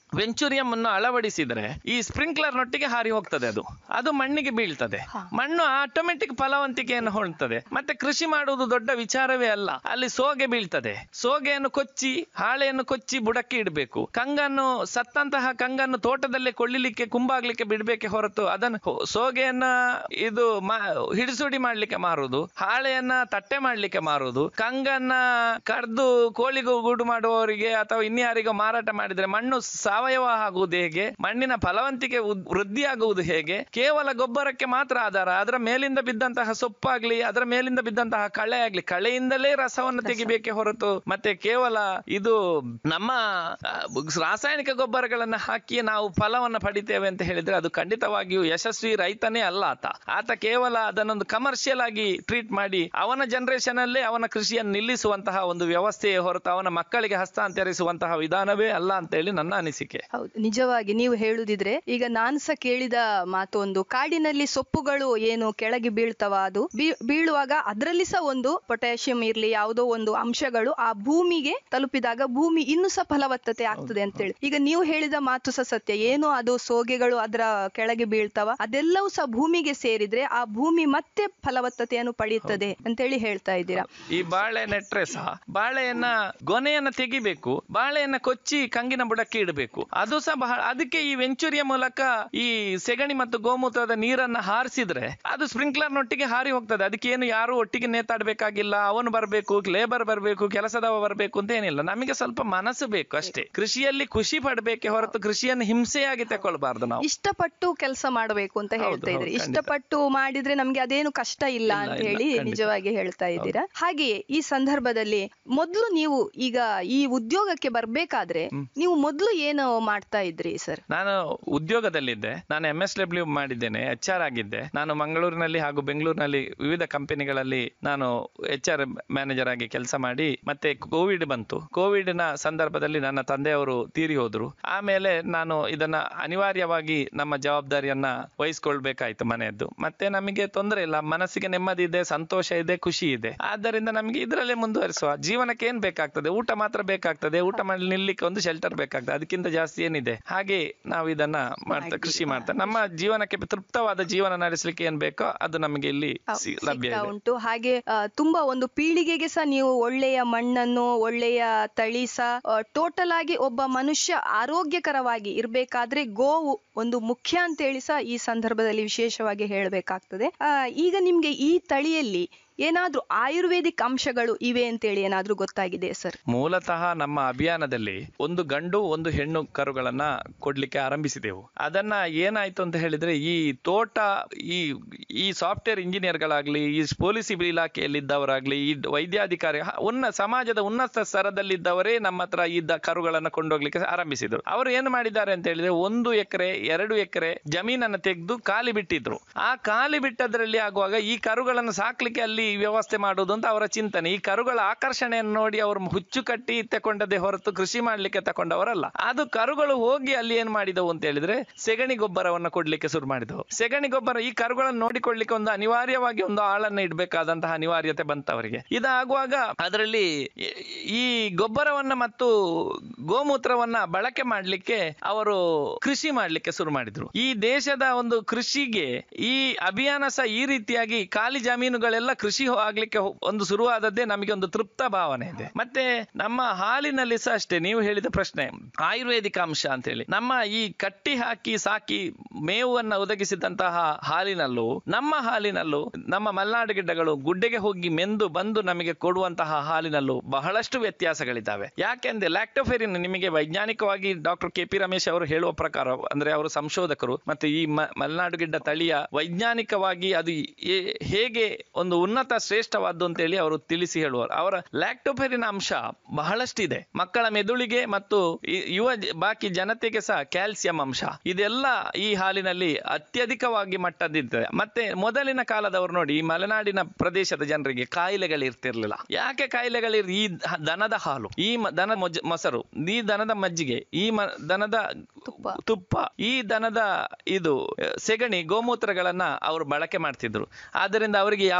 ವೆಂಚುರಿಯಂ ಅನ್ನು ಅಳವಡಿಸಿದ್ರೆ ಈ ಸ್ಪ್ರಿಂಕ್ಲರ್ ನೊಟ್ಟಿಗೆ ಹಾರಿ ಹೋಗ್ತದೆ ಅದು ಅದು ಮಣ್ಣಿಗೆ ಬೀಳ್ತದೆ ಮಣ್ಣು ಆಟೋಮೆಟಿಕ್ ಫಲವಂತಿಕೆಯನ್ನು ಹೊಳ್ತದೆ ಮತ್ತೆ ಕೃಷಿ ಮಾಡುವುದು ದೊಡ್ಡ ವಿಚಾರವೇ ಅಲ್ಲ ಅಲ್ಲಿ ಸೋಗೆ ಬೀಳ್ತದೆ ಸೋಗೆಯನ್ನು ಕೊಚ್ಚಿ ಹಾಳೆಯನ್ನು ಕೊಚ್ಚಿ ಬುಡಕ್ಕೆ ಇಡಬೇಕು ಕಂಗನ್ನು ಸತ್ತಂತಹ ಕಂಗನ್ನು ತೋಟದಲ್ಲೇ ಕೊಳ್ಳಿಲಿಕ್ಕೆ ಕುಂಬಾಗ್ಲಿಕ್ಕೆ ಬಿಡ್ಬೇಕೆ ಹೊರತು ಅದನ್ನು ಹೊ- ಸೋಗೆಯನ್ನ ಇದು ಮಾ- ಹಿಡಿಸುಡಿ ಮಾಡ್ಲಿಕ್ಕೆ ಮಾರುದು ಹಾಳೆಯನ್ನ ತಟ್ಟೆ ಮಾಡ್ಲಿಕ್ಕೆ ಮಾರುದು ಕಂಗನ್ನ ಕಡ್ದು ಕೋಳಿಗೂ ಗೂಡು ಮಾಡುವವರಿಗೆ ಅಥವಾ ಇನ್ಯಾರಿಗೋ ಮಾರಾಟ ಮಾಡಿದ್ರೆ ಮಣ್ಣು ಸಾವಯವ ಆಗುವುದು ಹೇಗೆ ಮಣ್ಣಿನ ಫಲವಂತಿಕೆ ಉದ್- ವೃದ್ಧಿಯಾಗುವುದು ಹೇಗೆ ಕೇವಲ ಗೊಬ್ಬರಕ್ಕೆ ಮಾತ್ರ ಆಧಾರ ಅದರ ಮೇಲಿಂದ ಬಿದ್ದಂತಹ ಸೊಪ್ಪಾಗ್ಲಿ ಅದರ ಮೇಲಿಂದ ಬಿದ್ದಂತಹ ಕಳೆ ಆಗ್ಲಿ ಕಳೆಯಿಂದಲೇ ರಸವನ್ನು ತೆಗಿಬೇಕೆ ಹೊರತು ಮತ್ತೆ ಕೇವಲ ಇದು ನಮ್ಮ ಆ, ರಾಸಾಯನಿಕ ಗೊಬ್ಬರಗಳನ್ನ ಹಾಕಿ ನಾವು ಫಲವನ್ನು ಪಡಿತೇವೆ ಅಂತ ಹೇಳಿದ್ರೆ ಅದು ಖಂಡಿತವಾಗಿಯೂ ಯಶಸ್ವಿ ರೈತನೇ ಅಲ್ಲ ಆತ ಆತ ಕೇವಲ ಅದನ್ನೊಂದು ಕಮರ್ಷಿಯಲ್ ಆಗಿ ಟ್ರೀಟ್ ಮಾಡಿ ಅವನ ಜನರೇಷನ್ ಅಲ್ಲೇ ಅವನ ಕೃಷಿಯನ್ನು ನಿಲ್ಲಿಸುವಂತಹ ಒಂದು ವ್ಯವಸ್ಥೆಯೇ ಹೊರತು ಅವನ ಮಕ್ಕಳಿಗೆ ಹಸ್ತಾಂತರಿಸುವಂತಹ ವಿಧಾನವೇ ಅಲ್ಲ ಅಂತ ಹೇಳಿ ನನ್ನ ಅನಿಸಿಕೆ ಹೌದು ನಿಜವಾಗಿ ನೀವು ಹೇಳುದಿದ್ರೆ ಈಗ ನಾನ್ ಸಹ ಕೇಳಿದ ಮಾತು ಒಂದು ಕಾಡಿನಲ್ಲಿ ಸೊಪ್ಪುಗಳು ಏನು ಕೆಳಗೆ ಬೀಳ್ತವ ಅದು ಬೀ- ಬೀಳುವಾಗ ಅದರಲ್ಲಿ ಸಹ ಒಂದು ಪೊಟ್ಯಾಷಿಯಂ ಇರ್ಲಿ ಯಾವುದೋ ಒಂದು ಅಂಶಗಳು ಆ ಭೂಮಿಗೆ ತಲುಪಿದಾಗ ಭೂಮಿ ಇನ್ನೂ ಸಹ ಫಲವತ್ತತೆ ಆಗ್ತದೆ ಅಂತೇಳಿ ಈಗ ನೀವು ಹೇಳಿದ ಮಾತು ಸಹ ಸತ್ಯ ಏನು ಅದು ಸೋಗೆಗಳು ಅದರ ಕೆಳಗೆ ಬೀಳ್ತವ ಅದೆಲ್ಲವೂ ಸಹ ಭೂಮಿಗೆ ಸೇರಿದ್ರೆ ಆ ಭೂಮಿ ಮತ್ತೆ ಫಲವತ್ತತೆಯನ್ನು ಪಡೆಯುತ್ತದೆ ಅಂತೇಳಿ ಹೇಳ್ತಾ ಇದ್ದೀರಾ ಈ ಬಾಳೆ ನೆಟ್ರೆ ಸಹ ಬಾಳೆಯನ್ನ ಗೊನೆಯನ್ನ ತೆಗಿಬೇಕು ಬಾಳೆಯನ್ನ ಕೊಚ್ಚಿ ಕಂಗಿನ ಬುಡಕ್ಕೆ ಇಡಬೇಕು ಅದು ಸಹ ಬಹಳ ಅದಕ್ಕೆ ಈ ವೆಂಚುರಿಯ ಮೂಲಕ ಈ ಸೆಗಣಿ ಮತ್ತು ಗೋಮೂತ್ರದ ನೀರನ್ನ ಹಾರಿಸಿದ್ರೆ ಅದು ಸ್ಪ್ರಿಂಕ್ಲರ್ ನೊಟ್ಟಿಗೆ ಹಾರಿ ಹೋಗ್ತದೆ ಅದಕ್ಕೆ ಏನು ಯಾರು ಒಟ್ಟಿಗೆ ನೇತಾಡ್ಬೇಕಾಗಿಲ್ಲ ಅವನು ಬರಬೇಕು ಲೇಬರ್ ಬರಬೇಕು ಕೆಲಸದವ ಬರಬೇಕು ಅಂತ ಏನಿಲ್ಲ ನಮಗೆ ಸ್ವಲ್ಪ ಮನಸ್ಸು ಬೇಕು ಅಷ್ಟೇ ಕೃಷಿಯಲ್ಲಿ ಖುಷಿ ಪಡಬೇಕೆ ಹೊರತು ಕೃಷಿಯನ್ನು ಹಿಂಸೆಯಾಗಿ ತಗೊಳ್ಬಾರ್ದು ನಾವು ಇಷ್ಟಪಟ್ಟು ಕೆಲಸ ಮಾಡಬೇಕು ಅಂತ ಹೌದು, ಹೇಳ್ತಾ ಇದ್ರಿ ಹೌದು, ಖಂಡಿತ. ಇಷ್ಟಪಟ್ಟು ಮಾಡಿದ್ರೆ ನಮ್ಗೆ ಅದೇನು ಕಷ್ಟ ಇಲ್ಲ ಇಲ್ಲ, ಅಂತ ಇಲ್ಲ, ಹೇಳಿ ಖಂಡಿತ. ನಿಜವಾಗಿ ಹೇಳ್ತಾ ಇದ್ದೀರಾ ಹಾಗೆಯೇ ಈ ಸಂದರ್ಭದಲ್ಲಿ ಮೊದಲು ನೀವು ಈಗ ಈ ಉದ್ಯೋಗಕ್ಕೆ ಬರ್ಬೇಕಾದ್ರೆ ನೀವು ಮೊದಲು ಏನು ಮಾಡ್ತಾ ಇದ್ರಿ ಸರ್ ನಾನು ಉದ್ಯೋಗದಲ್ಲಿದ್ದೆ ನಾನು ಎಂ ಎಸ್ ಡಬ್ಲ್ಯೂ ಮಾಡಿದ್ದೇನೆ ಎಚ್ ಆರ್ ಆಗಿದ್ದೆ ನಾನು ಮಂಗಳೂರಿನಲ್ಲಿ ಹಾಗೂ ಬೆಂಗಳೂರಿನಲ್ಲಿ ವಿವಿಧ ಕಂಪನಿಗಳಲ್ಲಿ ನಾನು ಎಚ್ ಆರ್ ಮ್ಯಾನೇಜರ್ ಆಗಿ ಕೆಲಸ ಮಾಡಿ ಮತ್ತೆ ಕೋವಿಡ್ ಬಂತು ಕೋವಿಡ್ ನ ಸಂದರ್ಭದಲ್ಲಿ ನನ್ನ ತಂದೆಯವರು ತೀರಿ ಹೋದ್ರು ಆಮೇಲೆ ನಾನು ಇದನ್ನ ಅನಿವಾರ್ಯವಾಗಿ ನಮ್ಮ ಜವಾಬ್ದಾರಿಯನ್ನ ವಹಿಸ್ಕೊಳ್ಬೇಕಾಯ್ತು ಮನೆಯದ್ದು ಮತ್ತೆ ನಮಗೆ ತೊಂದರೆ ಇಲ್ಲ ಮನಸ್ಸಿಗೆ ನೆಮ್ಮದಿ ಇದೆ ಸಂತೋಷ ಇದೆ ಖುಷಿ ಇದೆ ಆದ್ದರಿಂದ ನಮಗೆ ಇದರಲ್ಲೇ ಮುಂದುವರಿಸುವ ಜೀವನಕ್ಕೆ ಏನ್ ಬೇಕಾಗ್ತದೆ ಊಟ ಮಾತ್ರ ಬೇಕಾಗ್ತದೆ ಊಟ ಮಾಡಿ ನಿಲ್ಲಿಕ್ಕೆ ಒಂದು ಶೆಲ್ಟರ್ ಬೇಕಾಗ್ತದೆ ಅದಕ್ಕಿಂತ ಜಾಸ್ತಿ ಏನಿದೆ ಹಾಗೆ ನಾವು ಇದನ್ನ ಮಾಡ್ತಾ ಕೃಷಿ ಮಾಡ್ತಾ ನಮ್ಮ ಜೀವನಕ್ಕೆ ತೃಪ್ತವಾದ ಜೀವನ ನಡೆಸಲಿಕ್ಕೆ ಏನ್ ಬೇಕೋ ಅದು ನಮಗೆ ಇಲ್ಲಿ ಸಿ- ಲಭ್ಯ ಸಿಗ್ತಾ ಇದೆ ಉಂಟು ಹಾಗೆ ಆ, ತುಂಬಾ ಒಂದು ಪೀಳಿಗೆಗೆ ಸಹ ನೀವು ಒಳ್ಳೆಯ ಮಣ್ಣನ್ನು ಒಳ್ಳೆಯ ತಳಿ ಸಹ ಟೋಟಲ್ ಆಗಿ ಒಬ್ಬ ಮನುಷ್ಯ ಆರೋಗ್ಯಕರವಾಗಿ ಇರ್ಬೇಕಾದ್ರೆ ಗೋವು ಒಂದು ಮುಖ್ಯ ಅಂತೇಳಿ ಸಹ ಈ ಸಂದರ್ಭದಲ್ಲಿ ವಿಶೇಷವಾಗಿ ಹೇಳಬೇಕಾಗ್ತದೆ ಆ, ಈಗ ನಿಮ್ಗೆ ಈ ತಳಿಯಲ್ಲಿ ಏನಾದ್ರೂ ಆಯುರ್ವೇದಿಕ್ ಅಂಶಗಳು ಇವೆ ಅಂತೇಳಿ ಏನಾದ್ರೂ ಗೊತ್ತಾಗಿದೆ ಸರ್ ಮೂಲತಃ ನಮ್ಮ ಅಭಿಯಾನದಲ್ಲಿ ಒಂದು ಗಂಡು ಒಂದು ಹೆಣ್ಣು ಕರುಗಳನ್ನ ಕೊಡ್ಲಿಕ್ಕೆ ಆರಂಭಿಸಿದೆವು ಅದನ್ನ ಏನಾಯ್ತು ಅಂತ ಹೇಳಿದ್ರೆ ಈ ತೋಟ ಈ ಈ ಸಾಫ್ಟ್ವೇರ್ ಇಂಜಿನಿಯರ್ಗಳಾಗ್ಲಿ ಈ ಪೊಲೀಸ್ ಇಲಾಖೆಯಲ್ಲಿದ್ದವರಾಗ್ಲಿ ಈ ವೈದ್ಯಾಧಿಕಾರಿ ಹ- ಉನ್ನ ಸಮಾಜದ ಉನ್ನತ ಸ್ತರದಲ್ಲಿದ್ದವರೇ ನಮ್ಮ ಹತ್ರ ಇದ್ದ ಕರುಗಳನ್ನ ಕೊಂಡೋಗ್ಲಿಕ್ಕೆ ಆರಂಭಿಸಿದ್ರು ಅವರು ಏನು ಮಾಡಿದ್ದಾರೆ ಅಂತ ಹೇಳಿದ್ರೆ ಒಂದು ಎಕರೆ ಎರಡು ಎಕರೆ ಜಮೀನನ್ನ ತೆಗೆದು ಖಾಲಿ ಬಿಟ್ಟಿದ್ರು ಆ ಖಾಲಿ ಬಿಟ್ಟದ್ರಲ್ಲಿ ಆಗುವಾಗ ಈ ಕರುಗಳನ್ನು ಸಾಕ್ಲಿಕ್ಕೆ ಅಲ್ಲಿ ವ್ಯವಸ್ಥೆ ಮಾಡುವುದು ಅಂತ ಅವರ ಚಿಂತನೆ ಈ ಕರುಗಳ ಆಕರ್ಷಣೆಯನ್ನು ನೋಡಿ ಅವರು ಹುಚ್ಚು ಕಟ್ಟಿ ತಕೊಂಡದೇ ಹೊರತು ಕೃಷಿ ಮಾಡ್ಲಿಕ್ಕೆ ತಕೊಂಡವರಲ್ಲ ಅದು ಕರುಗಳು ಹೋಗಿ ಅಲ್ಲಿ ಏನ್ ಮಾಡಿದವು ಅಂತ ಹೇಳಿದ್ರೆ ಸೆಗಣಿ ಗೊಬ್ಬರವನ್ನು ಕೊಡ್ಲಿಕ್ಕೆ ಶುರು ಮಾಡಿದವು ಸೆಗಣಿ ಗೊಬ್ಬರ ಈ ಕರುಗಳನ್ನು ನೋಡಿಕೊಳ್ಳಿಕ್ಕೆ ಒಂದು ಅನಿವಾರ್ಯವಾಗಿ ಒಂದು ಆಳನ್ನ ಇಡಬೇಕಾದಂತಹ ಅನಿವಾರ್ಯತೆ ಬಂತವರಿಗೆ ಇದಾಗುವಾಗ ಅದರಲ್ಲಿ ಈ- ಈ ಗೊಬ್ಬರವನ್ನ ಮತ್ತು ಗೋಮೂತ್ರವನ್ನ ಬಳಕೆ ಮಾಡ್ಲಿಕ್ಕೆ ಅವರು ಕೃಷಿ ಮಾಡ್ಲಿಕ್ಕೆ ಶುರು ಮಾಡಿದ್ರು ಈ ದೇಶದ ಒಂದು ಕೃಷಿಗೆ ಈ ಅಭಿಯಾನ ಸಹ ಈ ರೀತಿಯಾಗಿ ಖಾಲಿ ಜಮೀನುಗಳೆಲ್ಲ ಕೃಷಿ ಆಗ್ಲಿಕ್ಕೆ ಹೋ- ಒಂದು ಶುರುವಾದದ್ದೇ ನಮಗೆ ಒಂದು ತೃಪ್ತ ಭಾವನೆ ಇದೆ ಮತ್ತೆ ನಮ್ಮ ಹಾಲಿನಲ್ಲಿ ಸಹ ಅಷ್ಟೇ ನೀವು ಹೇಳಿದ ಪ್ರಶ್ನೆ ಆಯುರ್ವೇದಿಕ ಅಂಶ ಅಂತ ಹೇಳಿ ನಮ್ಮ ಈ ಕಟ್ಟಿ ಹಾಕಿ ಸಾಕಿ ಮೇವನ್ನ ಒದಗಿಸಿದಂತಹ ಹಾಲಿನಲ್ಲೂ ನಮ್ಮ ಹಾಲಿನಲ್ಲೂ ನಮ್ಮ ಮಲೆನಾಡು ಗಿಡ್ಡಗಳು ಗುಡ್ಡೆಗೆ ಹೋಗಿ ಮೆಂದು ಬಂದು ನಮಗೆ ಕೊಡುವಂತಹ ಹಾಲಿನಲ್ಲೂ ಬಹಳಷ್ಟು ವ್ಯತ್ಯಾಸಗಳಿದ್ದಾವೆ ಯಾಕೆಂದ್ರೆ ಲ್ಯಾಕ್ಟೋಫೆರಿನ್ ನಿಮಗೆ ವೈಜ್ಞಾನಿಕವಾಗಿ ಡಾಕ್ಟರ್ ಕೆ ಪಿ ರಮೇಶ್ ಅವರು ಹೇಳುವ ಪ್ರಕಾರ ಅಂದ್ರೆ ಅವರು ಸಂಶೋಧಕರು ಮತ್ತೆ ಈ ಮ- ಮಲೆನಾಡು ಗಿಡ್ಡ ತಳಿಯ ವೈಜ್ಞಾನಿಕವಾಗಿ ಅದು ಏ- ಹೇಗೆ ಒಂದು ಉನ್ನತ ಶ್ರೇಷ್ಠವಾದ್ದು ಅಂತ ಹೇಳಿ ಅವರು ತಿಳಿಸಿ ಹೇಳುವರು ಅವರ ಲ್ಯಾಕ್ಟೋಫೆರಿನ್ ಅಂಶ ಬಹಳಷ್ಟಿದೆ ಮಕ್ಕಳ ಮೆದುಳಿಗೆ ಮತ್ತು ಈ ಯುವ ಜ- ಬಾಕಿ ಜನತೆಗೆ ಸಹ ಕ್ಯಾಲ್ಸಿಯಂ ಅಂಶ ಇದೆಲ್ಲ ಈ ಹಾಲಿನಲ್ಲಿ ಅತ್ಯಧಿಕವಾಗಿ ಮಟ್ಟದಿರ್ತದೆ ಮತ್ತೆ ಮೊದಲಿನ ಕಾಲದವರು ನೋಡಿ ಈ ಮಲೆನಾಡಿನ ಪ್ರದೇಶದ ಜನರಿಗೆ ಕಾಯಿಲೆಗಳು ಇರ್ತಿರ್ಲಿಲ್ಲ ಯಾಕೆ ಕಾಯಿಲೆಗಳಿರ್ ಈ ದ- ದನದ ಹಾಲು ಈ ಮ- ದನ ಮೊಜ್- ಮೊಸರು ಈ ದನದ ಮಜ್ಜಿಗೆ ಈ ಮ- ದನದ ತುಪ್ಪ. ತುಪ್ಪ ಈ ದನದ ಇದು ಅಹ್, ಸೆಗಣಿ ಗೋಮೂತ್ರಗಳನ್ನ ಅವರು ಬಳಕೆ ಮಾಡ್ತಿದ್ರು ಆದ್ದರಿಂದ ಅವರಿಗೆ ಯಾವುದೇ ಈಗ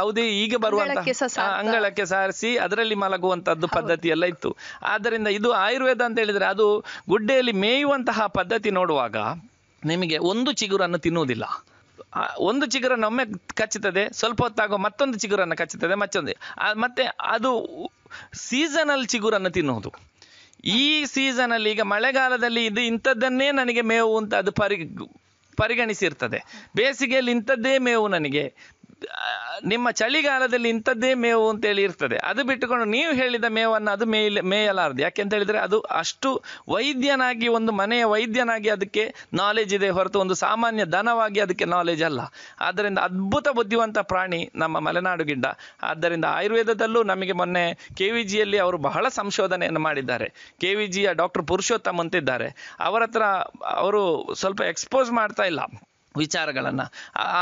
ಈಗ ಬರುವಂತ ಅಂಗಳಕ್ಕೆ ಸಹ ಸಾರ್ತಾ- ಅಂಗಳಕ್ಕೆ ಸಾರಿಸಿ ಅದರಲ್ಲಿ ಮಲಗುವಂತದ್ದು ಪದ್ಧತಿ ಎಲ್ಲ ಇತ್ತು ಆದ್ದರಿಂದ ಇದು ಆಯುರ್ವೇದ ಅಂತ ಹೇಳಿದ್ರೆ ಅದು ಗುಡ್ಡೆಯಲ್ಲಿ ಮೇಯುವಂತಹ ಪದ್ಧತಿ ನೋಡುವಾಗ ನಿಮಗೆ ಒಂದು ಚಿಗುರನ್ನು ತಿನ್ನುವುದಿಲ್ಲ ಆ, ಒಂದು ಚಿಗುರನ್ನು ಒಮ್ಮೆ ಕಚ್ಚುತ್ತದೆ ಸ್ವಲ್ಪ ಹೊತ್ತಾಗೋ ಮತ್ತೊಂದು ಚಿಗುರನ್ನು ಕಚ್ಚುತ್ತದೆ ಮತ್ತೊಂದು ಆ, ಮತ್ತೆ ಅದು ಸೀಸನಲ್ ಚಿಗುರನ್ನು ತಿನ್ನುವುದು ಈ ಸೀಸನಲ್ಲಿ ಈಗ ಮಳೆಗಾಲದಲ್ಲಿ ಇದು ಇಂಥದ್ದನ್ನೇ ನನಗೆ ಮೇವು ಅಂತ ಅದು ಪರಿ ಪರಿಗಣಿಸಿರ್ತದೆ ಬೇಸಿಗೆಯಲ್ಲಿ ಇಂಥದ್ದೇ ಮೇವು ನನಗೆ ಆ, ನಿಮ್ಮ ಚಳಿಗಾಲದಲ್ಲಿ ಇಂಥದ್ದೇ ಮೇವು ಅಂತೇಳಿ ಇರ್ತದೆ ಅದು ಬಿಟ್ಟುಕೊಂಡು ನೀವು ಹೇಳಿದ ಮೇವನ್ನು ಅದು ಮೇಯಲ ಮೇಯಲಾರದು ಯಾಕೆಂತ ಹೇಳಿದ್ರೆ ಅದು ಅಷ್ಟು ವೈದ್ಯನಾಗಿ ಒಂದು ಮನೆಯ ವೈದ್ಯನಾಗಿ ಅದಕ್ಕೆ ನಾಲೆಜ್ ಇದೆ ಹೊರತು ಒಂದು ಸಾಮಾನ್ಯ ದನವಾಗಿ ಅದಕ್ಕೆ ನಾಲೆಜ್ ಅಲ್ಲ ಆದ್ದರಿಂದ ಅದ್ಭುತ ಬುದ್ಧಿವಂತ ಪ್ರಾಣಿ ನಮ್ಮ ಮಲೆನಾಡು ಗಿಡ್ಡ ಆದ್ದರಿಂದ ಆಯುರ್ವೇದದಲ್ಲೂ ನಮಗೆ ಮೊನ್ನೆ ಕೆ ವಿ ಜಿಯಲ್ಲಿ ಅವರು ಬಹಳ ಸಂಶೋಧನೆಯನ್ನು ಮಾಡಿದ್ದಾರೆ ಕೆ ವಿ ಜಿಯ ಡಾಕ್ಟರ್ ಪುರುಷೋತ್ತಮ್ ಅಂತಿದ್ದಾರೆ ಅವರ ಹತ್ರ ಅವರು ಸ್ವಲ್ಪ ಎಕ್ಸ್ಪೋಸ್ ಮಾಡ್ತಾ ಇಲ್ಲ ವಿಚಾರಗಳನ್ನು ಆ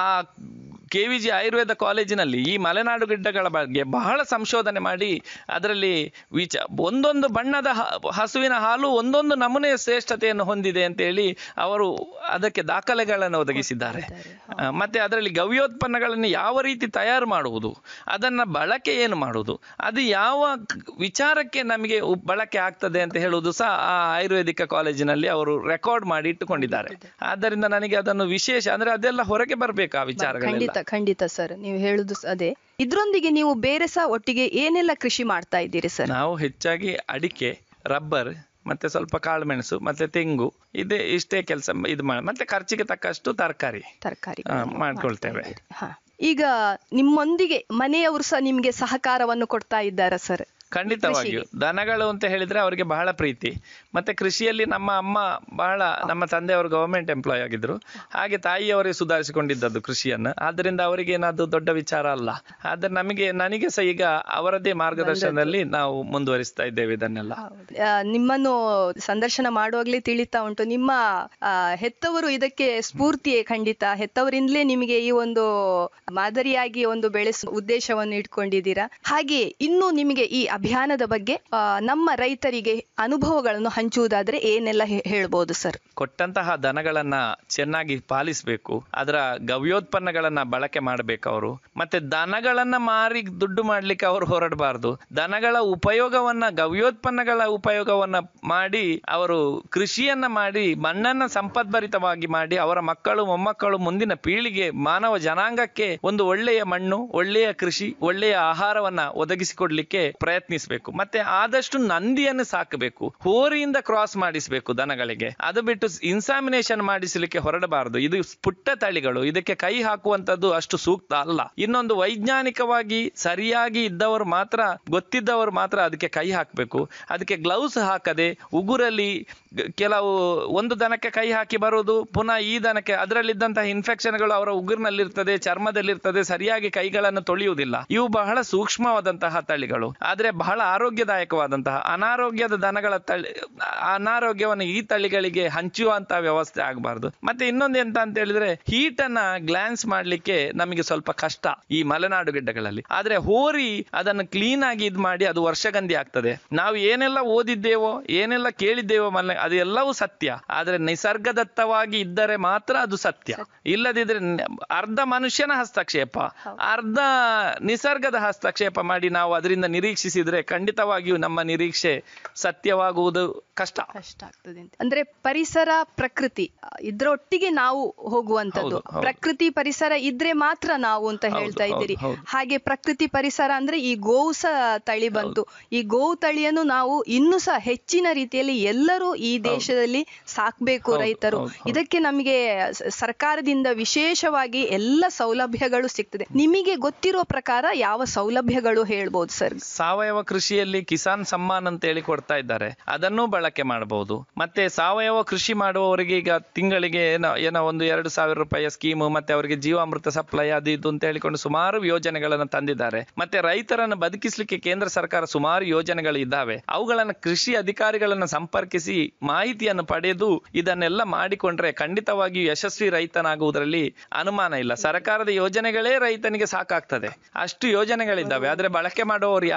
ಕೆ ವಿ ಜಿ ಆಯುರ್ವೇದ ಕಾಲೇಜಿನಲ್ಲಿ ಈ ಮಲೆನಾಡು ಗಿಡ್ಡಗಳ ಬಗ್ಗೆ ಬಹಳ ಸಂಶೋಧನೆ ಮಾಡಿ ಅದರಲ್ಲಿ ವಿಚ ಒಂದೊಂದು ಬಣ್ಣದ ಹ- ಹಸುವಿನ ಹಾಲು ಒಂದೊಂದು ನಮೂನೆಯ ಶ್ರೇಷ್ಠತೆಯನ್ನು ಹೊಂದಿದೆ ಅಂತೇಳಿ ಅವರು ಅದಕ್ಕೆ ದಾಖಲೆಗಳನ್ನು ಒದಗಿಸಿದ್ದಾರೆ ಆ, ಮತ್ತೆ ಅದರಲ್ಲಿ ಗವ್ಯೋತ್ಪನ್ನಗಳನ್ನು ಯಾವ ರೀತಿ ತಯಾರು ಮಾಡುವುದು ಅದನ್ನ ಬಳಕೆ ಏನು ಮಾಡುವುದು ಅದು ಯಾವ ಕ್- ವಿಚಾರಕ್ಕೆ ನಮಗೆ ಉಪ್- ಬಳಕೆ ಆಗ್ತದೆ ಅಂತ ಹೇಳುವುದು ಸಹ ಆ ಆಯುರ್ವೇದಿಕ ಕಾಲೇಜಿನಲ್ಲಿ ಅವರು ರೆಕಾರ್ಡ್ ಮಾಡಿ ಇಟ್ಟುಕೊಂಡಿದ್ದಾರೆ ಆದ್ದರಿಂದ ನನಗೆ ಅದನ್ನು ವಿಶೇಷ ಅಂದ್ರೆ ಅದೆಲ್ಲ ಹೊರಗೆ ಬರಬೇಕು ಆ ವಿಚಾರಗಳೆಲ್ಲ ಖಂಡಿತ ಖಂಡಿತ ಸರ್ ನೀವು ಹೇಳುದು ಸ- ಅದೇ ಇದ್ರೊಂದಿಗೆ ನೀವು ಬೇರೆ ಸಹ ಒಟ್ಟಿಗೆ ಏನೆಲ್ಲ ಕೃಷಿ ಮಾಡ್ತಾ ಇದ್ದೀರಿ ಸರ್ ನಾವು ಹೆಚ್ಚಾಗಿ ಅಡಿಕೆ ರಬ್ಬರ್ ಮತ್ತೆ ಸ್ವಲ್ಪ ಕಾಳುಮೆಣಸು ಮತ್ತೆ ತೆಂಗು ಇದೇ ಇಷ್ಟೇ ಕೆಲಸ ಇದು ಮಾಡಿ ಮತ್ತೆ ಖರ್ಚಿಗೆ ತಕ್ಕಷ್ಟು ತರಕಾರಿ ತರಕಾರಿ ಮಾಡ್ಕೊಳ್ತೇವೆ ಹಾ ಈಗ ನಿಮ್ಮೊಂದಿಗೆ ಮನೆಯವರು ಸಹ ನಿಮ್ಗೆ ಸಹಕಾರವನ್ನು ಕೊಡ್ತಾ ಇದ್ದಾರಾ ಸರ್ ಖಂಡಿತವಾಗಿಯೂ ದನಗಳು ಅಂತ ಹೇಳಿದ್ರೆ ಅವರಿಗೆ ಬಹಳ ಪ್ರೀತಿ ಮತ್ತೆ ಕೃಷಿಯಲ್ಲಿ ನಮ್ಮ ಅಮ್ಮ ಬಹಳ ನಮ್ಮ ತಂದೆಯವರು ಗವರ್ಮೆಂಟ್ ಎಂಪ್ಲಾಯ್ ಆಗಿದ್ರು ಹಾಗೆ ತಾಯಿಯವರೇ ಸುಧಾರಿಸಿಕೊಂಡಿದ್ದದ್ದು ಕೃಷಿಯನ್ನು ಆದ್ದರಿಂದ ಅವರಿಗೆ ಏನಾದ್ರು ದೊಡ್ಡ ವಿಚಾರ ಅಲ್ಲ ಆದ್ರೆ ನಮಗೆ ನನಗೆ ಸಹ ಈಗ ಅವರದ್ದೇ ಮಾರ್ಗದರ್ಶನದಲ್ಲಿ ನಾವು ಮುಂದುವರಿಸ್ತಾ ಇದ್ದೇವೆ ಇದನ್ನೆಲ್ಲ ಆ, ನಿಮ್ಮನ್ನು ಸಂದರ್ಶನ ಮಾಡುವಾಗ್ಲೇ ತಿಳಿತಾ ಉಂಟು ನಿಮ್ಮ ಆ, ಹೆತ್ತವರು ಇದಕ್ಕೆ ಸ್ಫೂರ್ತಿಯೇ ಖಂಡಿತ ಹೆತ್ತವರಿಂದಲೇ ನಿಮಗೆ ಈ ಒಂದು ಮಾದರಿಯಾಗಿ ಒಂದು ಬೆಳೆಸುವ ಉದ್ದೇಶವನ್ನು ಇಟ್ಕೊಂಡಿದ್ದೀರಾ ಹಾಗೆ ಇನ್ನು ನಿಮಗೆ ಈ ಅಭಿಯಾನದ ಬಗ್ಗೆ ಆ, ನಮ್ಮ ರೈತರಿಗೆ ಅನುಭವಗಳನ್ನು ಹಂಚುವುದಾದ್ರೆ ಏನೆಲ್ಲ ಹೇ- ಹೇಳ್ಬೋದು ಸರ್ ಕೊಟ್ಟಂತಹ ದನಗಳನ್ನ ಚೆನ್ನಾಗಿ ಪಾಲಿಸಬೇಕು ಅದರ ಗವ್ಯೋತ್ಪನ್ನಗಳನ್ನ ಬಳಕೆ ಮಾಡಬೇಕು ಅವರು ಮತ್ತೆ ದನಗಳನ್ನ ಮಾರಿ ದುಡ್ಡು ಮಾಡ್ಲಿಕ್ಕೆ ಅವರು ಹೊರಡಬಾರ್ದು ದನಗಳ ಉಪಯೋಗವನ್ನ ಗವ್ಯೋತ್ಪನ್ನಗಳ ಉಪಯೋಗವನ್ನ ಮಾಡಿ ಅವರು ಕೃಷಿಯನ್ನ ಮಾಡಿ ಮಣ್ಣನ್ನ ಸಂಪದ್ಭರಿತವಾಗಿ ಮಾಡಿ ಅವರ ಮಕ್ಕಳು ಮೊಮ್ಮಕ್ಕಳು ಮುಂದಿನ ಪೀಳಿಗೆ ಮಾನವ ಜನಾಂಗಕ್ಕೆ ಒಂದು ಒಳ್ಳೆಯ ಮಣ್ಣು ಒಳ್ಳೆಯ ಕೃಷಿ ಒಳ್ಳೆಯ ಆಹಾರವನ್ನ ಒದಗಿಸಿಕೊಡ್ಲಿಕ್ಕೆ ಪ್ರಯತ್ನಿಸಬೇಕು ಮತ್ತೆ ಆದಷ್ಟು ನಂದಿಯನ್ನು ಸಾಕಬೇಕು ಹೋರಿಯಿಂದ ಕ್ರಾಸ್ ಮಾಡಿಸಬೇಕು ದನಗಳಿಗೆ ಅದು ಬಿಟ್ಟು ಇನ್ಸಾಮಿನೇಷನ್ ಮಾಡಿಸಲಿಕ್ಕೆ ಹೊರಡಬಾರದು ಇದು ಪುಟ್ಟ ತಳಿಗಳು ಇದಕ್ಕೆ ಕೈ ಹಾಕುವಂತದ್ದು ಅಷ್ಟು ಸೂಕ್ತ ಅಲ್ಲ ಇನ್ನೊಂದು ವೈಜ್ಞಾನಿಕವಾಗಿ ಸರಿಯಾಗಿ ಇದ್ದವರು ಮಾತ್ರ ಗೊತ್ತಿದ್ದವರು ಮಾತ್ರ ಅದಕ್ಕೆ ಕೈ ಹಾಕಬೇಕು ಅದಕ್ಕೆ ಗ್ಲೌಸ್ ಹಾಕದೆ ಉಗುರಲ್ಲಿ ಗ- ಕೆಲವು ಒಂದು ದನಕ್ಕೆ ಕೈ ಹಾಕಿ ಬರುವುದು ಪುನಃ ಈ ದನಕ್ಕೆ ಅದರಲ್ಲಿದ್ದಂತಹ ಇನ್ಫೆಕ್ಷನ್ಗಳು ಅವರ ಉಗುರಿನಲ್ಲಿರ್ತದೆ ಚರ್ಮದಲ್ಲಿರ್ತದೆ ಸರಿಯಾಗಿ ಕೈಗಳನ್ನು ತೊಳೆಯುವುದಿಲ್ಲ ಇವು ಬಹಳ ಸೂಕ್ಷ್ಮವಾದಂತಹ ತಳಿಗಳು ಆದ್ರೆ ಬಹಳ ಆರೋಗ್ಯದಾಯಕವಾದಂತಹ ಅನಾರೋಗ್ಯದ ದನಗಳ ತಳಿ ಅನಾರೋಗ್ಯವನ್ನು ಈ ತಳಿಗಳಿಗೆ ಹಂಚುವಂತಹ ವ್ಯವಸ್ಥೆ ಆಗಬಾರ್ದು ಮತ್ತೆ ಇನ್ನೊಂದು ಎಂತ ಅಂತ ಹೇಳಿದ್ರೆ ಹೀಟ್ ಅನ್ನ ಗ್ಲಾನ್ಸ್ ಮಾಡ್ಲಿಕ್ಕೆ ನಮಗೆ ಸ್ವಲ್ಪ ಕಷ್ಟ ಈ ಮಲೆನಾಡು ಗಿಡ್ಡಗಳಲ್ಲಿ ಆದ್ರೆ ಹೋರಿ ಅದನ್ನು ಕ್ಲೀನ್ ಆಗಿ ಇದ್ ಮಾಡಿ ಅದು ವರ್ಷಗಂಧಿ ಆಗ್ತದೆ ನಾವು ಏನೆಲ್ಲ ಓದಿದ್ದೇವೋ ಏನೆಲ್ಲ ಕೇಳಿದ್ದೇವೋ ಮಲೆ ಅದೆಲ್ಲವೂ ಸತ್ಯ ಆದ್ರೆ ನಿಸರ್ಗದತ್ತವಾಗಿ ಇದ್ದರೆ ಮಾತ್ರ ಅದು ಸತ್ಯ ಇಲ್ಲದಿದ್ರೆ ನ- ಅರ್ಧ ಮನುಷ್ಯನ ಹಸ್ತಕ್ಷೇಪ ಅರ್ಧ ನಿಸರ್ಗದ ಹಸ್ತಕ್ಷೇಪ ಮಾಡಿ ನಾವು ಅದರಿಂದ ನಿರೀಕ್ಷಿಸಿದ್ರೆ ಖಂಡಿತವಾಗಿಯೂ ನಮ್ಮ ನಿರೀಕ್ಷೆ ಸತ್ಯವಾಗುವುದು ಕಷ್ಟ ಕಷ್ಟ ಆಗ್ತದೆ ಅಂತ ಅಂದ್ರೆ ಪರಿಸರ ಪ್ರಕೃತಿ ಆ, ಇದ್ರೊಟ್ಟಿಗೆ ನಾವು ಹೋಗುವಂತದ್ದು ಹೌದು, ಹೌದು. ಪ್ರಕೃತಿ ಪರಿಸರ ಇದ್ರೆ ಮಾತ್ರ ನಾವು ಅಂತ ಹೌದು, ಹೇಳ್ತಾ ಹೌದು, ಇದ್ದೀರಿ ಹೌದು. ಹಾಗೆ ಪ್ರಕೃತಿ ಪರಿಸರ ಅಂದ್ರೆ ಈ ಗೋವು ಸಹ ತಳಿ ಬಂತು ಈ ಗೋವು ತಳಿಯನ್ನು ನಾವು ಇನ್ನೂ ಸಹ ಹೆಚ್ಚಿನ ರೀತಿಯಲ್ಲಿ ಎಲ್ಲರೂ ಈ ದೇಶದಲ್ಲಿ ಸಾಕ್ಬೇಕು ಹೌದು, ರೈತರು ಹೌದು, ಹೌದು. ಇದಕ್ಕೆ ನಮಗೆ ಸ- ಸರ್ಕಾರದಿಂದ ವಿಶೇಷವಾಗಿ ಎಲ್ಲ ಸೌಲಭ್ಯಗಳು ಸಿಗ್ತದೆ ನಿಮಗೆ ಗೊತ್ತಿರುವ ಪ್ರಕಾರ ಯಾವ ಸೌಲಭ್ಯಗಳು ಹೇಳ್ಬೋದು ಸರ್ ಸಾವಯವ ಕೃಷಿಯಲ್ಲಿ ಕಿಸಾನ್ ಸಮ್ಮಾನ್ ಅಂತ ಹೇಳಿ ಕೊಡ್ತಾ ಇದ್ದಾರೆ ಅದನ್ನೂ ಬಳಕೆ ಮಾಡಬಹುದು ಮತ್ತೆ ಸಾವಯವ ಕೃಷಿ ಮಾಡುವವರಿಗೆ ಈಗ ತಿಂಗಳಿಗೆ ಏನೋ ಏನೋ ಒಂದು ಎರಡು ಸಾವಿರ ರೂಪಾಯಿಯ ಸ್ಕೀಮು ಮತ್ತೆ ಅವರಿಗೆ ಜೀವಾಮೃತ ಸಪ್ಲೈ ಅದು ಇದು ಅಂತ ಹೇಳಿಕೊಂಡು ಸುಮಾರು ಯೋಜನೆಗಳನ್ನು ತಂದಿದ್ದಾರೆ ಮತ್ತೆ ರೈತರನ್ನು ಬದುಕಿಸ್ಲಿಕ್ಕೆ ಕೇಂದ್ರ ಸರ್ಕಾರ ಸುಮಾರು ಯೋಜನೆಗಳು ಇದ್ದಾವೆ ಅವುಗಳನ್ನು ಕೃಷಿ ಅಧಿಕಾರಿಗಳನ್ನ ಸಂಪರ್ಕಿಸಿ ಮಾಹಿತಿಯನ್ನು ಪಡೆದು ಇದನ್ನೆಲ್ಲ ಮಾಡಿಕೊಂಡ್ರೆ ಖಂಡಿತವಾಗಿಯೂ ಯಶಸ್ವಿ ರೈತನಾಗುವುದರಲ್ಲಿ ಅನುಮಾನ ಇಲ್ಲ ಸರ್ಕಾರದ ಯೋಜನೆಗಳೇ ರೈತನಿಗೆ ಸಾಕಾಗ್ತದೆ ಅಷ್ಟು ಯೋಜನೆಗಳಿದ್ದಾವೆ ಆದ್ರೆ ಬಳಕೆ ಮಾಡುವವರು ಯಾರು ಇಲ್ಲ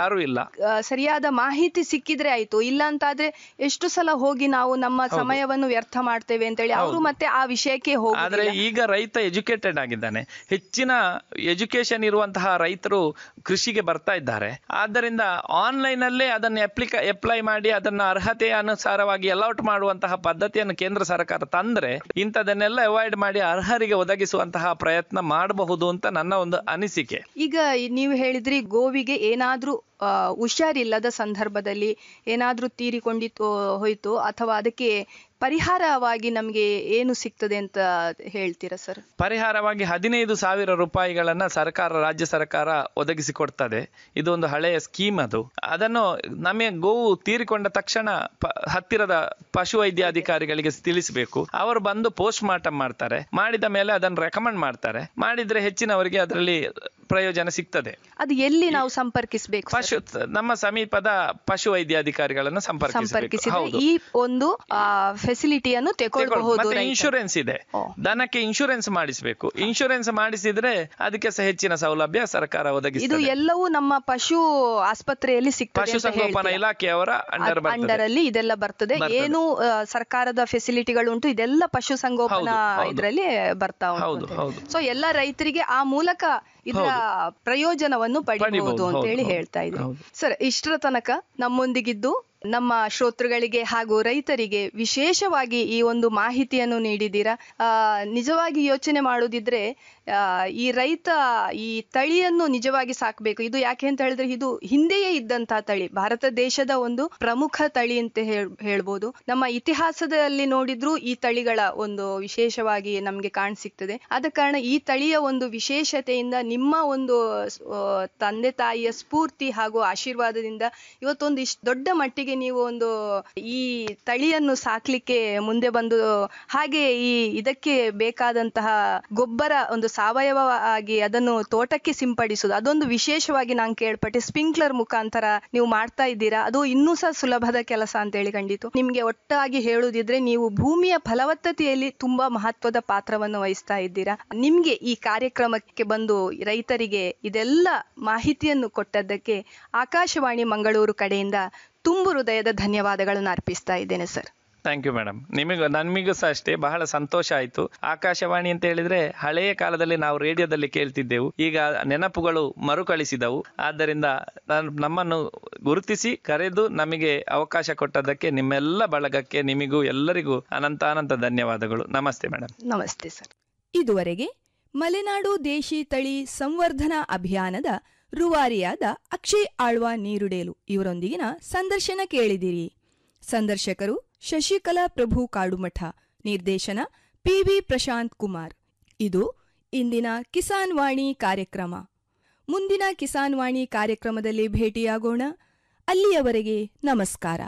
ಆ, ಸರಿಯಾದ ಮಾಹಿತಿ ಸಿಕ್ಕಿದ್ರೆ ಆಯ್ತು ಇಲ್ಲ ಅಂತಾದ್ರೆ ಎಷ್ಟು ಸಲ ಹೋಗಿ ನಾವು ನಮ್ಮ ಸಮಯವನ್ನು ವ್ಯರ್ಥ ಮಾಡ್ತೇವೆ ಅಂತೇಳಿ ಅವರು ಮತ್ತೆ ಆ ವಿಷಯಕ್ಕೆ ಆದ್ರೆ ಹೋಗುದಿಲ್ಲ ಈಗ ರೈತ ಎಜುಕೇಟೆಡ್ ಆಗಿದ್ದಾನೆ ಹೆಚ್ಚಿನ ಎಜುಕೇಶನ್ ಇರುವಂತಹ ರೈತರು ಕೃಷಿಗೆ ಬರ್ತಾ ಇದ್ದಾರೆ ಆದ್ದರಿಂದ ಆನ್ಲೈನ್ ಅಲ್ಲೇ ಅದನ್ನು ಅಪ್ಲಿಕ ಅಪ್ಲೈ ಮಾಡಿ ಅದನ್ನ ಅರ್ಹತೆಯ ಅನುಸಾರವಾಗಿ ಅಲೌಟ್ ಮಾಡುವಂತಹ ಪದ್ಧತಿಯನ್ನು ಕೇಂದ್ರ ಸರ್ಕಾರ ತಂದ್ರೆ ಇಂಥದನ್ನೆಲ್ಲ ಅವಾಯ್ಡ್ ಮಾಡಿ ಅರ್ಹರಿಗೆ ಒದಗಿಸುವಂತಹ ಪ್ರಯತ್ನ ಮಾಡಬಹುದು ಅಂತ ನನ್ನ ಒಂದು ಅನಿಸಿಕೆ ಈಗ ಈ- ನೀವು ಹೇಳಿದ್ರಿ ಗೋವಿಗೆ ಏನಾದ್ರೂ ಆ, ಹುಷಾರಿಲ್ಲದ ಸಂದರ್ಭದಲ್ಲಿ ಏನಾದ್ರೂ ತೀರಿಕೊಂಡಿತ್ತು ಹೋಯ್ತು ಅಥವಾ ಅದಕ್ಕೆ ಪರಿಹಾರವಾಗಿ ನಮ್ಗೆ ಏನು ಸಿಗ್ತದೆ ಅಂತ ಹೇಳ್ತೀರಾ ಸರ್ ಪರಿಹಾರವಾಗಿ ಹದಿನೈದು ಸಾವಿರ ರೂಪಾಯಿಗಳನ್ನ ಸರ್ಕಾರ ರಾಜ್ಯ ಸರ್ಕಾರ ಒದಗಿಸಿ ಕೊಡ್ತದೆ ಇದು ಒಂದು ಹಳೆಯ ಸ್ಕೀಮ್ ಅದು ಅದನ್ನು ನಮಗೆ ಗೋವು ತೀರಿಕೊಂಡ ತಕ್ಷಣ ಪ- ಹತ್ತಿರದ ಪಶು ವೈದ್ಯಾಧಿಕಾರಿಗಳಿಗೆ ತಿಳಿಸಬೇಕು ಅವರು ಬಂದು ಪೋಸ್ಟ್ ಮಾರ್ಟಮ್ ಮಾಡ್ತಾರೆ ಮಾಡಿದ ಮೇಲೆ ಅದನ್ನು ರೆಕಮೆಂಡ್ ಮಾಡ್ತಾರೆ ಮಾಡಿದ್ರೆ ಹೆಚ್ಚಿನವರಿಗೆ ಅದರಲ್ಲಿ ಪ್ರಯೋಜನ ಸಿಗ್ತದೆ ಅದು ಎಲ್ಲಿ ನಾವು ಸಂಪರ್ಕಿಸಬೇಕು ಪಶು ನಮ್ಮ ಸಮೀಪದ ಪಶು ವೈದ್ಯಾಧಿಕಾರಿಗಳನ್ನು ಸಂಪರ್ಕಿಸಬೇಕು ಸಂಪರ್ಕಿಸಿದ್ರೆ ಹೌದು ಈ ಒಂದು ಫೆಸಿಲಿಟಿಯನ್ನು ತೆಗೊಳ್ಬಹುದು ಮತ್ತೆ ರೈತ. ಇನ್ಶೂರೆನ್ಸ್ ಇದೆ ಓ. ದನಕ್ಕೆ ಇನ್ಶೂರೆನ್ಸ್ ಮಾಡಿಸಬೇಕು ಇನ್ಶೂರೆನ್ಸ್ ಮಾಡಿಸಿದ್ರೆ ಅದಕ್ಕೆ ಸಹ ಹೆಚ್ಚಿನ ಸೌಲಭ್ಯ ಸರ್ಕಾರ ಇದು ಒದಗಿಸ್ತದೆ ಎಲ್ಲವೂ ನಮ್ಮ ಪಶು ಆಸ್ಪತ್ರೆಯಲ್ಲಿ ಸಿಗ್ತದೆ ಪಶು ಅಂತ ಸಂಗೋಪನಾ ಹೇಳ್ತೀರಾ? ಇಲಾಖೆಯವರ ಅಂಡರ್ ಅದ್- ಅಂಡರ್ ಅಲ್ಲಿ ಇದೆಲ್ಲ ಬರ್ತದೆ ಬರ್ತದೆ. ಏನು ಆ, ಸರ್ಕಾರದ ಫೆಸಿಲಿಟಿಗಳು ಉಂಟು ಇದೆಲ್ಲ ಪಶು ಸಂಗೋಪನಾ ಹೌದು, ಹೌದು. ಇದರಲ್ಲಿ ಬರ್ತಾ ಹೌದು, ಉಂಟು ಹೌದು. ಸೊ ಎಲ್ಲ ರೈತರಿಗೆ ಆ ಮೂಲಕ ಇದರ ಪ್ರಯೋಜನವನ್ನು ಪಡಿಬಹುದು ಪಡಿಬಹುದು, ಅಂತ ಹೇಳಿ ಹೌದು, ಹೇಳ್ತಾ ಇದ್ದೀನಿ ಹೌದು. ಸರ್ ಇಷ್ಟರ ತನಕ ನಮ್ಮೊಂದಿಗಿದ್ದು ನಮ್ಮ ಶ್ರೋತೃಗಳಿಗೆ ಹಾಗೂ ರೈತರಿಗೆ ವಿಶೇಷವಾಗಿ ಈ ಒಂದು ಮಾಹಿತಿಯನ್ನು ನೀಡಿದ್ದೀರಾ ಆ, ನಿಜವಾಗಿ ಯೋಚನೆ ಮಾಡುದಿದ್ರೆ ಆ, ಈ ರೈತ ಈ ತಳಿಯನ್ನು ನಿಜವಾಗಿ ಸಾಕಬೇಕು ಇದು ಯಾಕೆ ಅಂತ ಹೇಳಿದ್ರೆ ಇದು ಹಿಂದೆಯೇ ಇದ್ದಂತಹ ತಳಿ ಭಾರತ ದೇಶದ ಒಂದು ಪ್ರಮುಖ ತಳಿ ಅಂತ ಹೇಳ್- ಹೇಳ್ಬೋದು ನಮ್ಮ ಇತಿಹಾಸದಲ್ಲಿ ನೋಡಿದ್ರು ಈ ತಳಿಗಳ ಒಂದು ವಿಶೇಷವಾಗಿ ನಮ್ಗೆ ಕಾಣಸಿಗ್ತದೆ ಆದ ಕಾರಣ ಈ ತಳಿಯ ಒಂದು ವಿಶೇಷತೆಯಿಂದ ನಿಮ್ಮ ಒಂದು ಆ, ತಂದೆ ತಾಯಿಯ ಸ್ಫೂರ್ತಿ ಹಾಗೂ ಆಶೀರ್ವಾದದಿಂದ ಇವತ್ತೊಂದು ಇಷ್ಟು ದೊಡ್ಡ ಮಟ್ಟಿಗೆ ನೀವು ಒಂದು ಈ ತಳಿಯನ್ನು ಸಾಕ್ಲಿಕ್ಕೆ ಮುಂದೆ ಬಂದು ಹಾಗೆ ಈ ಇದಕ್ಕೆ ಬೇಕಾದಂತಹ ಗೊಬ್ಬರ ಒಂದು ಸಾವಯವ ಆಗಿ ಅದನ್ನು ತೋಟಕ್ಕೆ ಸಿಂಪಡಿಸುವುದು ಅದೊಂದು ವಿಶೇಷವಾಗಿ ನಾನು ಕೇಳ್ಪಟ್ಟೆ ಸ್ಪ್ರಿಂಕ್ಲರ್ ಮುಖಾಂತರ ನೀವು ಮಾಡ್ತಾ ಇದ್ದೀರಾ ಅದು ಇನ್ನೂ ಸಹ ಸುಲಭದ ಕೆಲಸ ಅಂತ ಹೇಳಿ ಖಂಡಿತು ನಿಮ್ಗೆ ಒಟ್ಟಾಗಿ ಹೇಳುದಿದ್ರೆ ನೀವು ಭೂಮಿಯ ಫಲವತ್ತತೆಯಲ್ಲಿ ತುಂಬಾ ಮಹತ್ವದ ಪಾತ್ರವನ್ನು ವಹಿಸ್ತಾ ಇದ್ದೀರಾ ನಿಮ್ಗೆ ಈ ಕಾರ್ಯಕ್ರಮಕ್ಕೆ ಬಂದು ರೈತರಿಗೆ ಇದೆಲ್ಲ ಮಾಹಿತಿಯನ್ನು ಕೊಟ್ಟದ್ದಕ್ಕೆ ಆಕಾಶವಾಣಿ ಮಂಗಳೂರು ಕಡೆಯಿಂದ ತುಂಬು ಹೃದಯದ ಧನ್ಯವಾದಗಳನ್ನು ಅರ್ಪಿಸ್ತಾ ಇದ್ದೇನೆ ಸರ್ ಥ್ಯಾಂಕ್ ಯು ಮೇಡಮ್ ನಿಮಗೂ ನಮಿಗೂ ಸಹ ಅಷ್ಟೇ ಬಹಳ ಸಂತೋಷ ಆಯ್ತು ಆಕಾಶವಾಣಿ ಅಂತ ಹೇಳಿದ್ರೆ ಹಳೆಯ ಕಾಲದಲ್ಲಿ ನಾವು ರೇಡಿಯೋದಲ್ಲಿ ಕೇಳ್ತಿದ್ದೆವು ಈಗ ನೆನಪುಗಳು ಮರುಕಳಿಸಿದವು ಆದ್ದರಿಂದ ನಾನು- ನಮ್ಮನ್ನು ಗುರುತಿಸಿ ಕರೆದು ನಮಗೆ ಅವಕಾಶ ಕೊಟ್ಟದ್ದಕ್ಕೆ ನಿಮ್ಮೆಲ್ಲ ಬಳಗಕ್ಕೆ ನಿಮಗೂ ಎಲ್ಲರಿಗೂ ಅನಂತ ಅನಂತ ಧನ್ಯವಾದಗಳು ನಮಸ್ತೆ ಮೇಡಮ್ ನಮಸ್ತೆ ಸರ್ ಇದುವರೆಗೆ ಮಲೆನಾಡು ದೇಶಿ ತಳಿ ಸಂವರ್ಧನಾ ಅಭಿಯಾನದ ರೂವಾರಿಯಾದ ಅಕ್ಷಯ್ ಆಳ್ವ ನೀರುಡೇಲು ಇವರೊಂದಿಗಿನ ಸಂದರ್ಶನ ಕೇಳಿದಿರಿ ಸಂದರ್ಶಕರು ಶಶಿಕಲಾ ಪ್ರಭು ಕಾಡುಮಠ ನಿರ್ದೇಶನ ಪಿವಿ ಪ್ರಶಾಂತ್ ಕುಮಾರ್ ಇದು ಇಂದಿನ ಕಿಸಾನ್ ವಾಣಿ ಕಾರ್ಯಕ್ರಮ ಮುಂದಿನ ಕಿಸಾನ್ ವಾಣಿ ಕಾರ್ಯಕ್ರಮದಲ್ಲಿ ಭೇಟಿಯಾಗೋಣ ಅಲ್ಲಿಯವರೆಗೆ ನಮಸ್ಕಾರ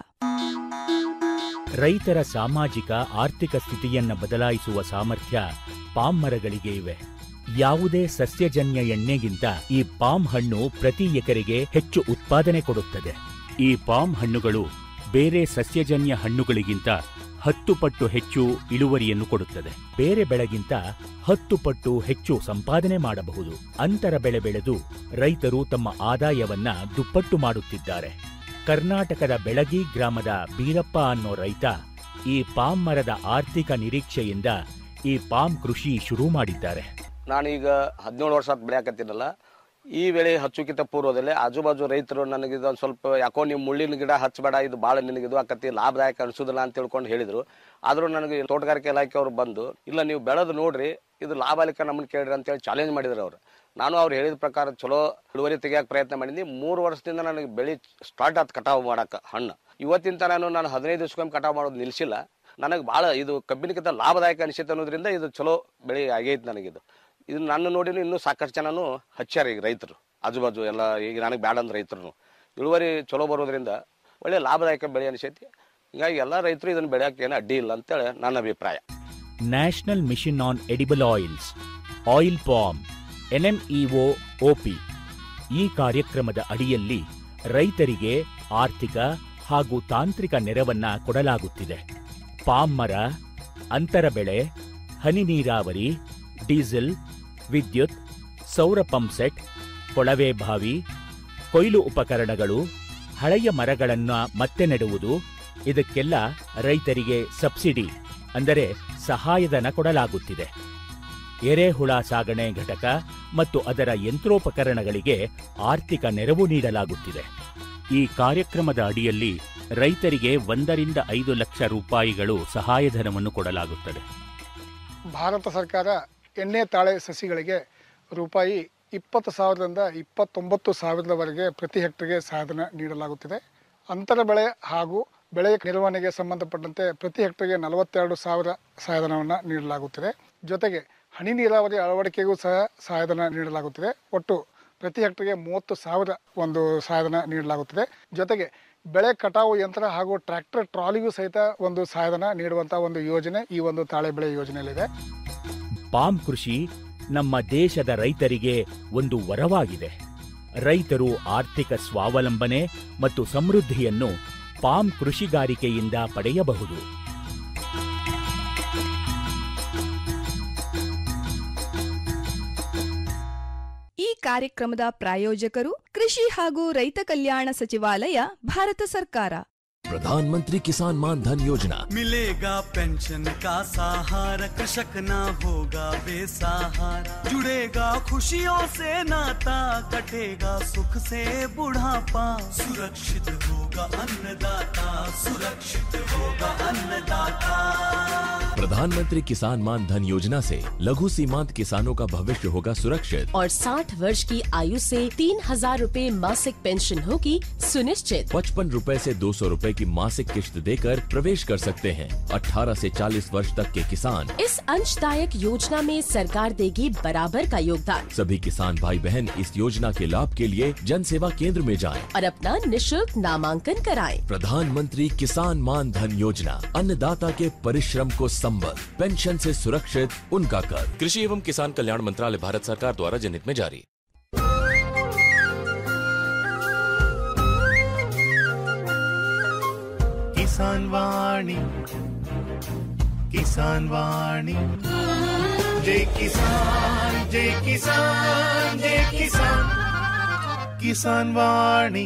ರೈತರ ಸಾಮಾಜಿಕ ಆರ್ಥಿಕ ಸ್ಥಿತಿಯನ್ನ ಬದಲಾಯಿಸುವ ಸಾಮರ್ಥ್ಯ ಪಾಮ್ ಮರಗಳಿಗೆ ಇವೆ ಯಾವುದೇ ಸಸ್ಯಜನ್ಯ ಎಣ್ಣೆಗಿಂತ ಈ ಪಾಮ್ ಹಣ್ಣು ಪ್ರತಿ ಎಕರೆಗೆ ಹೆಚ್ಚು ಉತ್ಪಾದನೆ ಕೊಡುತ್ತದೆ ಈ ಪಾಮ್ ಹಣ್ಣುಗಳು ಬೇರೆ ಸಸ್ಯಜನ್ಯ ಹಣ್ಣುಗಳಿಗಿಂತ ಹತ್ತು ಪಟ್ಟು ಹೆಚ್ಚು ಇಳುವರಿಯನ್ನು ಕೊಡುತ್ತದೆ ಬೇರೆ ಬೆಳೆಗಿಂತ ಹತ್ತು ಪಟ್ಟು ಹೆಚ್ಚು ಸಂಪಾದನೆ ಮಾಡಬಹುದು ಅಂತರ ಬೆಳೆ ಬೆಳೆದು ರೈತರು ತಮ್ಮ ಆದಾಯವನ್ನ ದುಪ್ಪಟ್ಟು ಮಾಡುತ್ತಿದ್ದಾರೆ ಕರ್ನಾಟಕದ ಬೆಳಗಿ ಗ್ರಾಮದ ಬೀರಪ್ಪ ಅನ್ನೋ ರೈತ ಈ ಪಾಮ್ ಮರದ ಆರ್ಥಿಕ ನಿರೀಕ್ಷೆಯಿಂದ ಈ ಪಾಮ್ ಕೃಷಿ ಶುರು ಮಾಡಿದ್ದಾರೆ ನಾನೀಗ ಹದಿನೇಳು ವರ್ಷ ಬೆಳೆಯಾಕತ್ತೀನಲ್ಲ ಈ ಬೆಳೆ ಹಚ್ಚುಕಿತ ಪೂರ್ವದಲ್ಲಿ ಆಜು ಬಾಜು ರೈತರು ನನಗೆ ಇದೊಂದು ಸ್ವಲ್ಪ ಯಾಕೋ ನೀವು ಮುಳ್ಳಿನ ಗಿಡ ಹಚ್ಚಬೇಡ ಇದು ಭಾಳ ನಿನಗೆ ಇದು ಆಕತಿ ಲಾಭದಾಯಕ ಅನಿಸೋದಿಲ್ಲ ಅಂತ ತಿಳ್ಕೊಂಡು ಹೇಳಿದ್ರು ಆದರೂ ನನಗೆ ತೋಟಗಾರಿಕೆ ಇಲಾಖೆಯವರು ಬಂದು ಇಲ್ಲ ನೀವು ಬೆಳೆದು ನೋಡ್ರಿ ಇದು ಲಾಭಾಲಿಕ ನಮ್ಮನ್ನು ಕೇಳ್ರಿ ಅಂತೇಳಿ ಚಾಲೆಂಜ್ ಮಾಡಿದ್ರು ಅವರು ನಾನು ಅವ್ರು ಹೇಳಿದ ಪ್ರಕಾರ ಚಲೋ ಇಳುವರಿ ತೆಗಿಯಕ್ಕೆ ಪ್ರಯತ್ನ ಮಾಡಿದ್ನಿ ಮೂರು ವರ್ಷದಿಂದ ನನಗೆ ಬೆಳೆ ಸ್ಟಾರ್ಟ್ ಆಯ್ತು ಕಟಾವು ಮಾಡಕ್ಕೆ ಹಣ್ಣು ಇವತ್ತಿನ ತನಕ ನಾನು ಹದಿನೈದು ದಿವಸಕ್ಕೊಮ್ಮೆ ಕಟಾವು ಮಾಡೋದು ನಿಲ್ಲಿಸಿಲ್ಲ ನನಗೆ ಭಾಳ ಇದು ಕಬ್ಬಿನಕ್ಕಿಂತ ಲಾಭದಾಯಕ ಅನಿಸುತ್ತೆ ಅನ್ನೋದ್ರಿಂದ ಇದು ಚಲೋ ಬೆಳೆ ಆಗೈತೆ ನನಗಿದು ಇದು ನನ್ನ ನೋಡಿನೂ ಇನ್ನೂ ಸಾಕಷ್ಟು ಜನನು ಹಚ್ಚಾರ ಈಗ ರೈತರು ಆಜು ಬಾಜು ಎಲ್ಲ ಈಗ ನನಗೆ ಬ್ಯಾಡ ಅಂದ ರೈತರು ಇಳುವರಿ ಚಲೋ ಬರೋದ್ರಿಂದ ಒಳ್ಳೆ ಲಾಭದಾಯಕ ಬೆಳೆ ಅನಿಸೈತಿ ಹೀಗಾಗಿ ಎಲ್ಲ ರೈತರು ಇದನ್ನು ಬೆಳೆಯೋಕೆ ಏನು ಅಡ್ಡಿ ಇಲ್ಲ ಅಂತೇಳಿ ನನ್ನ ಅಭಿಪ್ರಾಯ national mission on edible oils oil palm NMEO OP ಈ ಕಾರ್ಯಕ್ರಮದ ಅಡಿಯಲ್ಲಿ ರೈತರಿಗೆ ಆರ್ಥಿಕ ಹಾಗೂ ತಾಂತ್ರಿಕ ನೆರವನ್ನ ಕೊಡಲಾಗುತ್ತಿದೆ ಪಾಮ್ ಮರ ಅಂತರ ಬೆಳೆ ಹನಿ ನೀರಾವರಿ ಡೀಸೆಲ್ ವಿದ್ಯುತ್ ಸೌರ ಪಂಪ್ಸೆಟ್ ಕೊಳವೆ ಬಾವಿ ಕೊಯ್ಲು ಉಪಕರಣಗಳು ಹಳೆಯ ಮರಗಳನ್ನ ಮತ್ತೆ ನೆಡುವುದು ಇದಕ್ಕೆಲ್ಲ ರೈತರಿಗೆ ಸಬ್ಸಿಡಿ ಅಂದರೆ ಸಹಾಯಧನ ಕೊಡಲಾಗುತ್ತಿದೆ ಎರೆಹುಳ ಸಾಗಣೆ ಘಟಕ ಮತ್ತು ಅದರ ಯಂತ್ರೋಪಕರಣಗಳಿಗೆ ಆರ್ಥಿಕ ನೆರವು ನೀಡಲಾಗುತ್ತಿದೆ ಈ ಕಾರ್ಯಕ್ರಮದ ಅಡಿಯಲ್ಲಿ ರೈತರಿಗೆ ಒಂದರಿಂದ ಐದು ಲಕ್ಷ ರೂಪಾಯಿಗಳು ಸಹಾಯಧನವನ್ನು ಕೊಡಲಾಗುತ್ತದೆ ಭಾರತ ಸರ್ಕಾರ ಎಣ್ಣೆ ತಾಳೆ ಸಸಿಗಳಿಗೆ ರೂಪಾಯಿ ಇಪ್ಪತ್ತು ಸಾವಿರದಿಂದ ಇಪ್ಪತ್ತೊಂಬತ್ತು ಸಾವಿರದವರೆಗೆ ಪ್ರತಿ ಹೆಕ್ಟರ್ಗೆ ಸಹಾಯಧನ ನೀಡಲಾಗುತ್ತಿದೆ ಅಂತರ ಬೆಳೆ ಹಾಗೂ ಬೆಳೆ ನಿರ್ವಹಣೆಗೆ ಸಂಬಂಧಪಟ್ಟಂತೆ ಪ್ರತಿ ಹೆಕ್ಟರ್ಗೆ ನಲವತ್ತೆರಡು ಸಾವಿರ ಸಹಾಯಧನವನ್ನು ನೀಡಲಾಗುತ್ತಿದೆ ಜೊತೆಗೆ ಹನಿ ನೀರಾವರಿ ಅಳವಡಿಕೆಗೂ ಸಹ ಸಹಾಯಧನ ನೀಡಲಾಗುತ್ತಿದೆ ಒಟ್ಟು ಪ್ರತಿ ಹೆಕ್ಟರ್ಗೆ ಮೂವತ್ತು ಸಾವಿರ ಒಂದು ಸಹಾಯಧನ ನೀಡಲಾಗುತ್ತಿದೆ ಜೊತೆಗೆ ಬೆಳೆ ಕಟಾವು ಯಂತ್ರ ಹಾಗೂ ಟ್ರ್ಯಾಕ್ಟರ್ ಟ್ರಾಲಿಗೂ ಸಹಿತ ಒಂದು ಸಹಾಯಧನ ನೀಡುವಂತಹ ಒಂದು ಯೋಜನೆ ಈ ಒಂದು ತಾಳೆ ಬೆಳೆ ಯೋಜನೆಯಲ್ಲಿದೆ ಪಾಮ್ ಕೃಷಿ ನಮ್ಮ ದೇಶದ ರೈತರಿಗೆ ಒಂದು ವರವಾಗಿದೆ ರೈತರು ಆರ್ಥಿಕ ಸ್ವಾವಲಂಬನೆ ಮತ್ತು ಸಮೃದ್ಧಿಯನ್ನು ಪಾಮ್ ಕೃಷಿಗಾರಿಕೆಯಿಂದ ಪಡೆಯಬಹುದು ಈ ಕಾರ್ಯಕ್ರಮದ ಪ್ರಾಯೋಜಕರು ಕೃಷಿ ಹಾಗೂ ರೈತ ಕಲ್ಯಾಣ ಸಚಿವಾಲಯ ಭಾರತ ಸರ್ಕಾರ प्रधानमंत्री किसान मान धन योजना मिलेगा पेंशन का सहारा कृषक ना होगा बेसहारा जुड़ेगा खुशियों से नाता कटेगा सुख से बुढ़ापा सुरक्षित होगा अन्नदाता सुरक्षित होगा अन्नदाता प्रधानमंत्री किसान मान धन योजना से लघु सीमांत किसानों का भविष्य होगा सुरक्षित और 60 वर्ष की आयु से तीन हजार रूपए मासिक पेंशन होगी सुनिश्चित पचपन रूपए से दो सौ रूपए की मासिक किश्त देकर प्रवेश कर सकते हैं 18 से 40 वर्ष तक के किसान इस अंशदायक योजना में सरकार देगी बराबर का योगदान सभी किसान भाई बहन इस योजना के लाभ के लिए जन सेवा केंद्र में जाएं। और अपना निशुल्क नामांकन कराएं। प्रधानमंत्री किसान मान धन योजना अन्नदाता के परिश्रम को संबल पेंशन से सुरक्षित उनका कर कृषि एवं किसान कल्याण मंत्रालय भारत सरकार द्वारा जनहित में जारी किसान वाणी किसान वाणी जय किसान जय किसान जय किसान किसान वाणी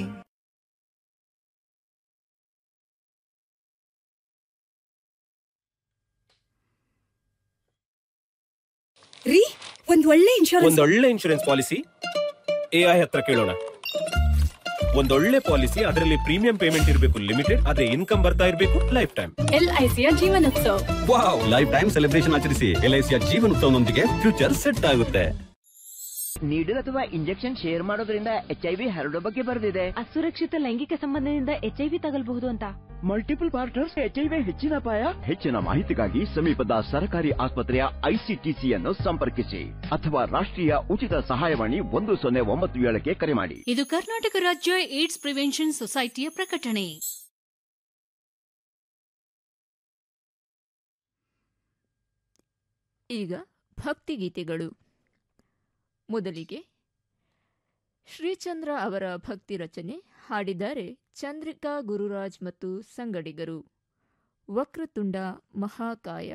ರೀ ಒಂದ್ ಒಳ್ಳೆ ಇನ್ಶೂರೆನ್ಸ್ ಒಂದೊಳ್ಳೆ ಇನ್ಶೂರೆನ್ಸ್ ಪಾಲಿಸಿ ಎಐ ಹತ್ರ ಕೇಳೋಣ ಒಂದೊಳ್ಳೆ ಪಾಲಿಸಿ ಅದರಲ್ಲಿ ಪ್ರೀಮಿಯಂ ಪೇಮೆಂಟ್ ಇರಬೇಕು ಲಿಮಿಟೆಡ್ ಅದೇ ಇನ್ಕಮ್ ಬರ್ತಾ ಇರಬೇಕು ಲೈಫ್ ಟೈಮ್ ಎಲ್ಐಸಿಯ Jeevan Utsav wow life time celebration ಆಚರಿಸಿ ಎಲ್ಐಸಿಯ ಜೀವನ ಉತ್ಸವನೊಂದಿಗೆ ಫ್ಯೂಚರ್ ಸೆಟ್ ಆಗುತ್ತೆ ನೀಡಲ್ ಅಥವಾ ಇಂಜೆಕ್ಷನ್ ಶೇರ್ ಮಾಡೋದ್ರಿಂದ ಎಚ್ ಐ ವಿ ಹರಡೋ ಬಗ್ಗೆ ಬರೆದಿದೆ ಅಸುರಕ್ಷಿತ ಲೈಂಗಿಕ ಸಂಬಂಧದಿಂದ ಎಚ್ಐವಿ ತಗಲ್ಬಹುದು ಅಂತ multiple partners H I V ಹೆಚ್ಚಿನ ಅಪಾಯ ಹೆಚ್ಚಿನ ಮಾಹಿತಿಗಾಗಿ ಸಮೀಪದ ಸರ್ಕಾರಿ ಆಸ್ಪತ್ರೆಯ ಐಸಿಟಿಸಿಯನ್ನು ಸಂಪರ್ಕಿಸಿ ಅಥವಾ ರಾಷ್ಟ್ರೀಯ ಉಚಿತ ಸಹಾಯವಾಣಿ ಒಂದು ಸೊನ್ನೆ ಒಂಬತ್ತು ಏಳಕ್ಕೆ ಕರೆ ಮಾಡಿ ಇದು ಕರ್ನಾಟಕ ರಾಜ್ಯ ಏಡ್ಸ್ ಪ್ರಿವೆನ್ಷನ್ ಸೊಸೈಟಿಯ ಪ್ರಕಟಣೆ ಈಗ ಭಕ್ತಿಗೀತೆಗಳು ಮೊದಲಿಗೆ ಶ್ರೀಚಂದ್ರ ಅವರ ಭಕ್ತಿ ರಚನೆ ಹಾಡಿದ್ದಾರೆ ಚಂದ್ರಿಕಾ ಗುರುರಾಜ್ ಮತ್ತು ಸಂಗಡಿಗರು ವಕ್ರತುಂಡ ಮಹಾಕಾಯ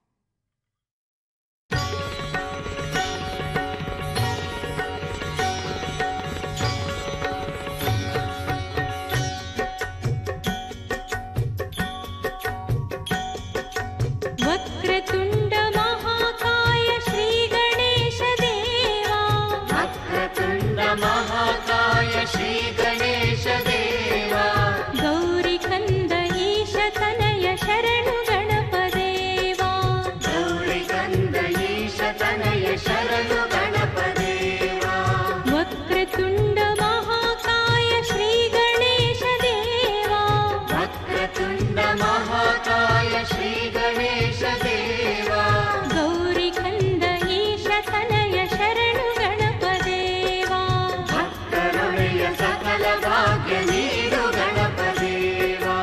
वक्रतुण्ड महाकाय श्री गणेश देवा वक्रतुण्ड महाकाय श्री गणेश देवा गौरिकन्द ईश तनय शरणु गणपदेवा गौरिकन्द ईश तनय शरणु गणपदेवा वक्रतुण्ड महाकाय श्री गणेश देवा वक्रतुण्ड महाकाय श्री गणेश देवा गौरिकन्द ईश तनय शरणु गणपदेवा करुणय सकल भाग्य नीडु गणपदेवा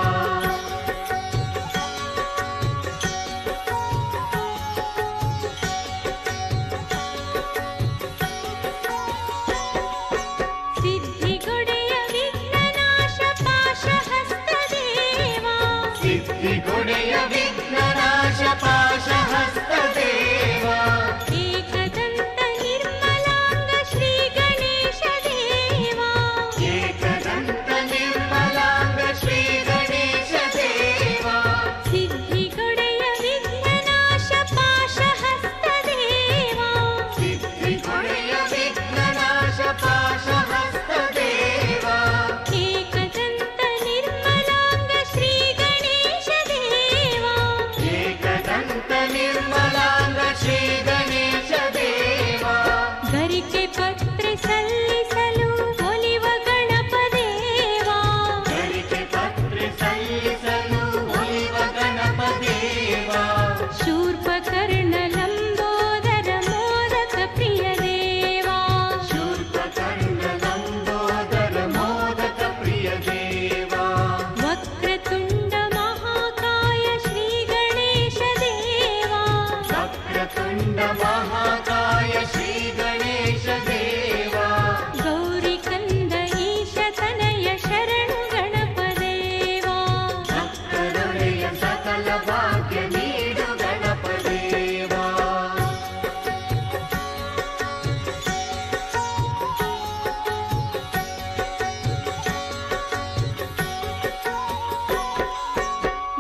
सिद्धिगुडेय विघ्ननाश पाशहस्तदेवा सिद्धिगुणय विघ्ननाश पाशहस्तदेवा एकदन्त निर्मलाङ्ग श्री गणेश देवा एकदन्त निर्मल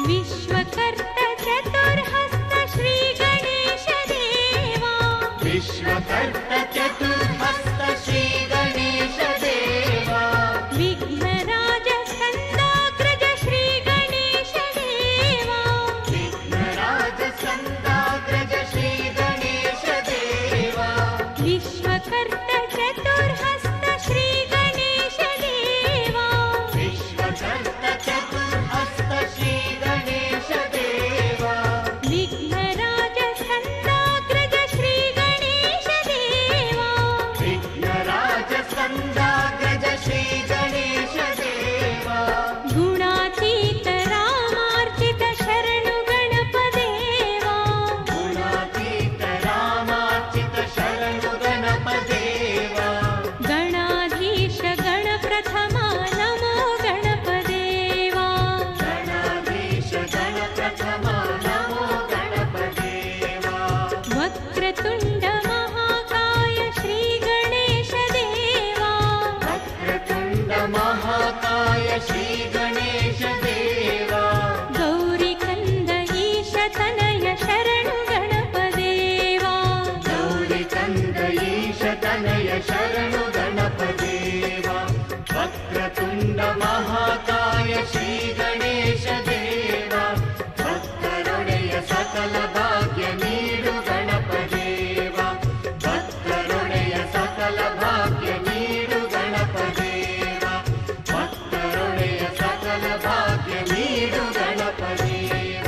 विश्वकर्त चतुर्हस्त श्री गणेश देवा विश्वकर्त चतुर्हस्त श्री गणेश देवा विघ्नराज स्कन्दाग्रज श्री गणेश देवा विघ्नराज स्कन्दाग्रज श्री गणेश देवा विश्वकर्त चतुर्हस्त श्री गणेश देवा विश्वकर्त चतुर्हस्त श्री गणेश देवा विघ्नराज स्कन्दाग्रज श्री गणेश देवा विघ्नराज स्कन्दाग्रज श्री गणेश देवा गुणातीत रामार्चित शरणु गणपदेवा गुणातीत रामार्चित शरणु गणपदेवा गणाधीश गणप्रथमा नमो गणपदेवा गणाधीश गणप्रथमा नमो गणपदेवा वक्रतुण्ड महाकाय श्री गणेश देवा वक्रतुण्ड महाकाय श्री गणेश देवा गौरिकन्द ईशतनय शरणु गणपदेवा गौरिकन्द ईश तनय शरणु गणपदेवा वक्रतुण्ड महाकाय श्री गणेश देवा ಭಕ್ತರೊಡೆಯ ಸಕಲ ಭಾಗ್ಯ ನೀಡು ಗಣಪದೇವ ಭಕ್ತರೊಡೆಯ ಸಕಲ ಭಾಗ್ಯ ನೀಡು ಗಣಪದೇವ ಭಕ್ತರೊಡೆಯ ಸಕಲ ಭಾಗ್ಯ ನೀಡು ಗಣಪದೇವ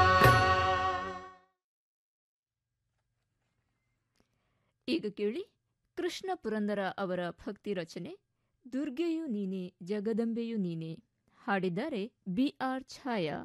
ಈಗ ಕೇಳಿ ಕೃಷ್ಣ ಪುರಂದರ ಅವರ ಭಕ್ತಿ ರಚನೆ ದುರ್ಗೆಯು ನೀನೆ ಜಗದಂಬೆಯು ನೀನೆ ಹಾಡಿದ್ದಾರೆ ಬಿ ಆರ್ ಛಾಯಾ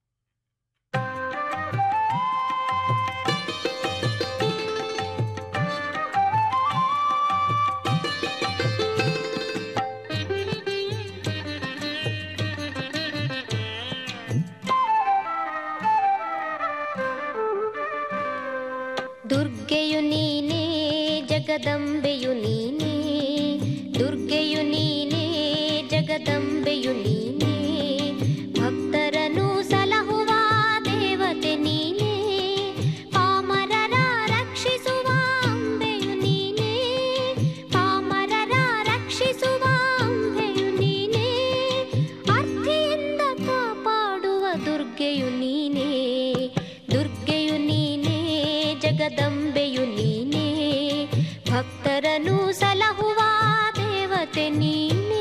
ದುರ್ಗೆಯು ನೀನೇ ಜಗದಂಬೆಯು ನೀನೇ ದುರ್ಗೆಯು ನೀನೇ ಜಗದಂಬೆಯು ನೀನೇ ಭಕ್ತರನು ಸಲಹುವ ದೇವತೆ ನೀನೇ ಪಾಮರರ ರಕ್ಷಿಸುವ ಅಂಬೆಯು ನೀನೇ ಪಾಮರರ ರಕ್ಷಿಸುವ ಅಂಬೆಯು ನೀನೇ ಅರ್ಥಿಯಿಂದ ಕಾಪಾಡುವ ದುರ್ಗೆಯು ನೀನೇ ದುರ್ಗೆಯು ನೀನೇ ಜಗದಂಬೆಯು ನೀನೇ ಭಕ್ತರನು ಸಲಹುವ ದೇವತೆ ನೀನೇ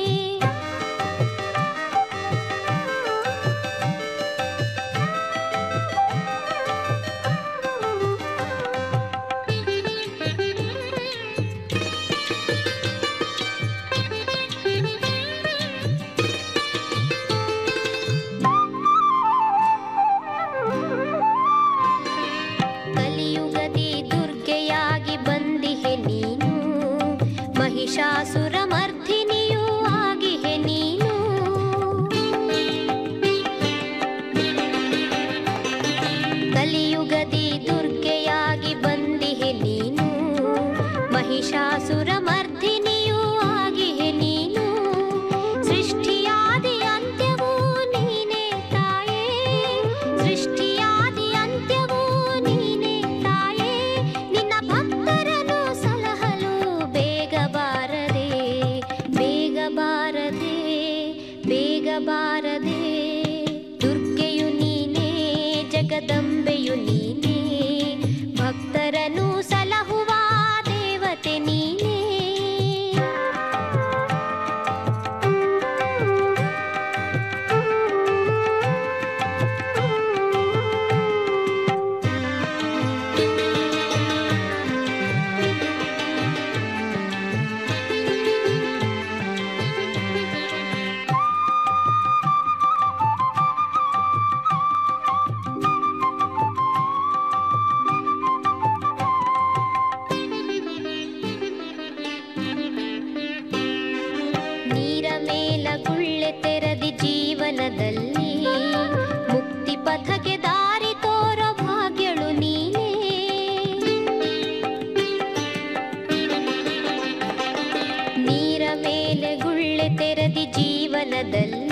ಕಲಿಯುಗದಿ ದುರ್ಗೆಯಾಗಿ ಬಂದಿಹೆ ನೀನು ಮಹಿಷಾಸುರ ಮರ್ಧಿನಿಯೂ ಆಗಿಹೆ ನೀನು ಕಲಿಯುಗದಿ ದುರ್ಗೆಯಾಗಿ ಬಂದಿಹೆ ನೀನು ಮಹಿಷಾಸುರ ಮರ್ಧಿನಿಯೂ ಆಗಿಹೆ ನೀನು ಸೃಷ್ಟಿಯಾದಿ ಅಂತ್ಯವೂ ನೀನೇ ತಾಯೇ ಸೃಷ್ಟಿಯಾದಿ ಅಂತ್ಯವೂ ನೀನೇ ತಾಯೇ ನಿನ್ನ ಭಕ್ತರನ್ನು ಸಲಹಲು ಬೇಗ ಬಾರದೆ ಬೇಗ ಬಾರದೆ ಬೇಗ ಬಾರದೆ ದುರ್ಗೆಯು ನೀನೇ ಜಗದಂಬೆಯು ನೀನೇ ಭಕ್ತರನ್ನು ಸಲಹುವ ದೇವತೆ ನೀನೇ ನೀರ ಮೇಲ ಗುಳ್ಳೆ ತೆರದಿ ಜೀವನದಲ್ಲಿ ಮುಕ್ತಿ ಪಥಕ್ಕೆ ದಾರಿ ತೋರೋ ಭಾಗ್ಯಳು ನೀನೇ ನೀರ ಮೇಲೆ ಗುಳ್ಳೆ ತೆರದಿ ಜೀವನದಲ್ಲಿ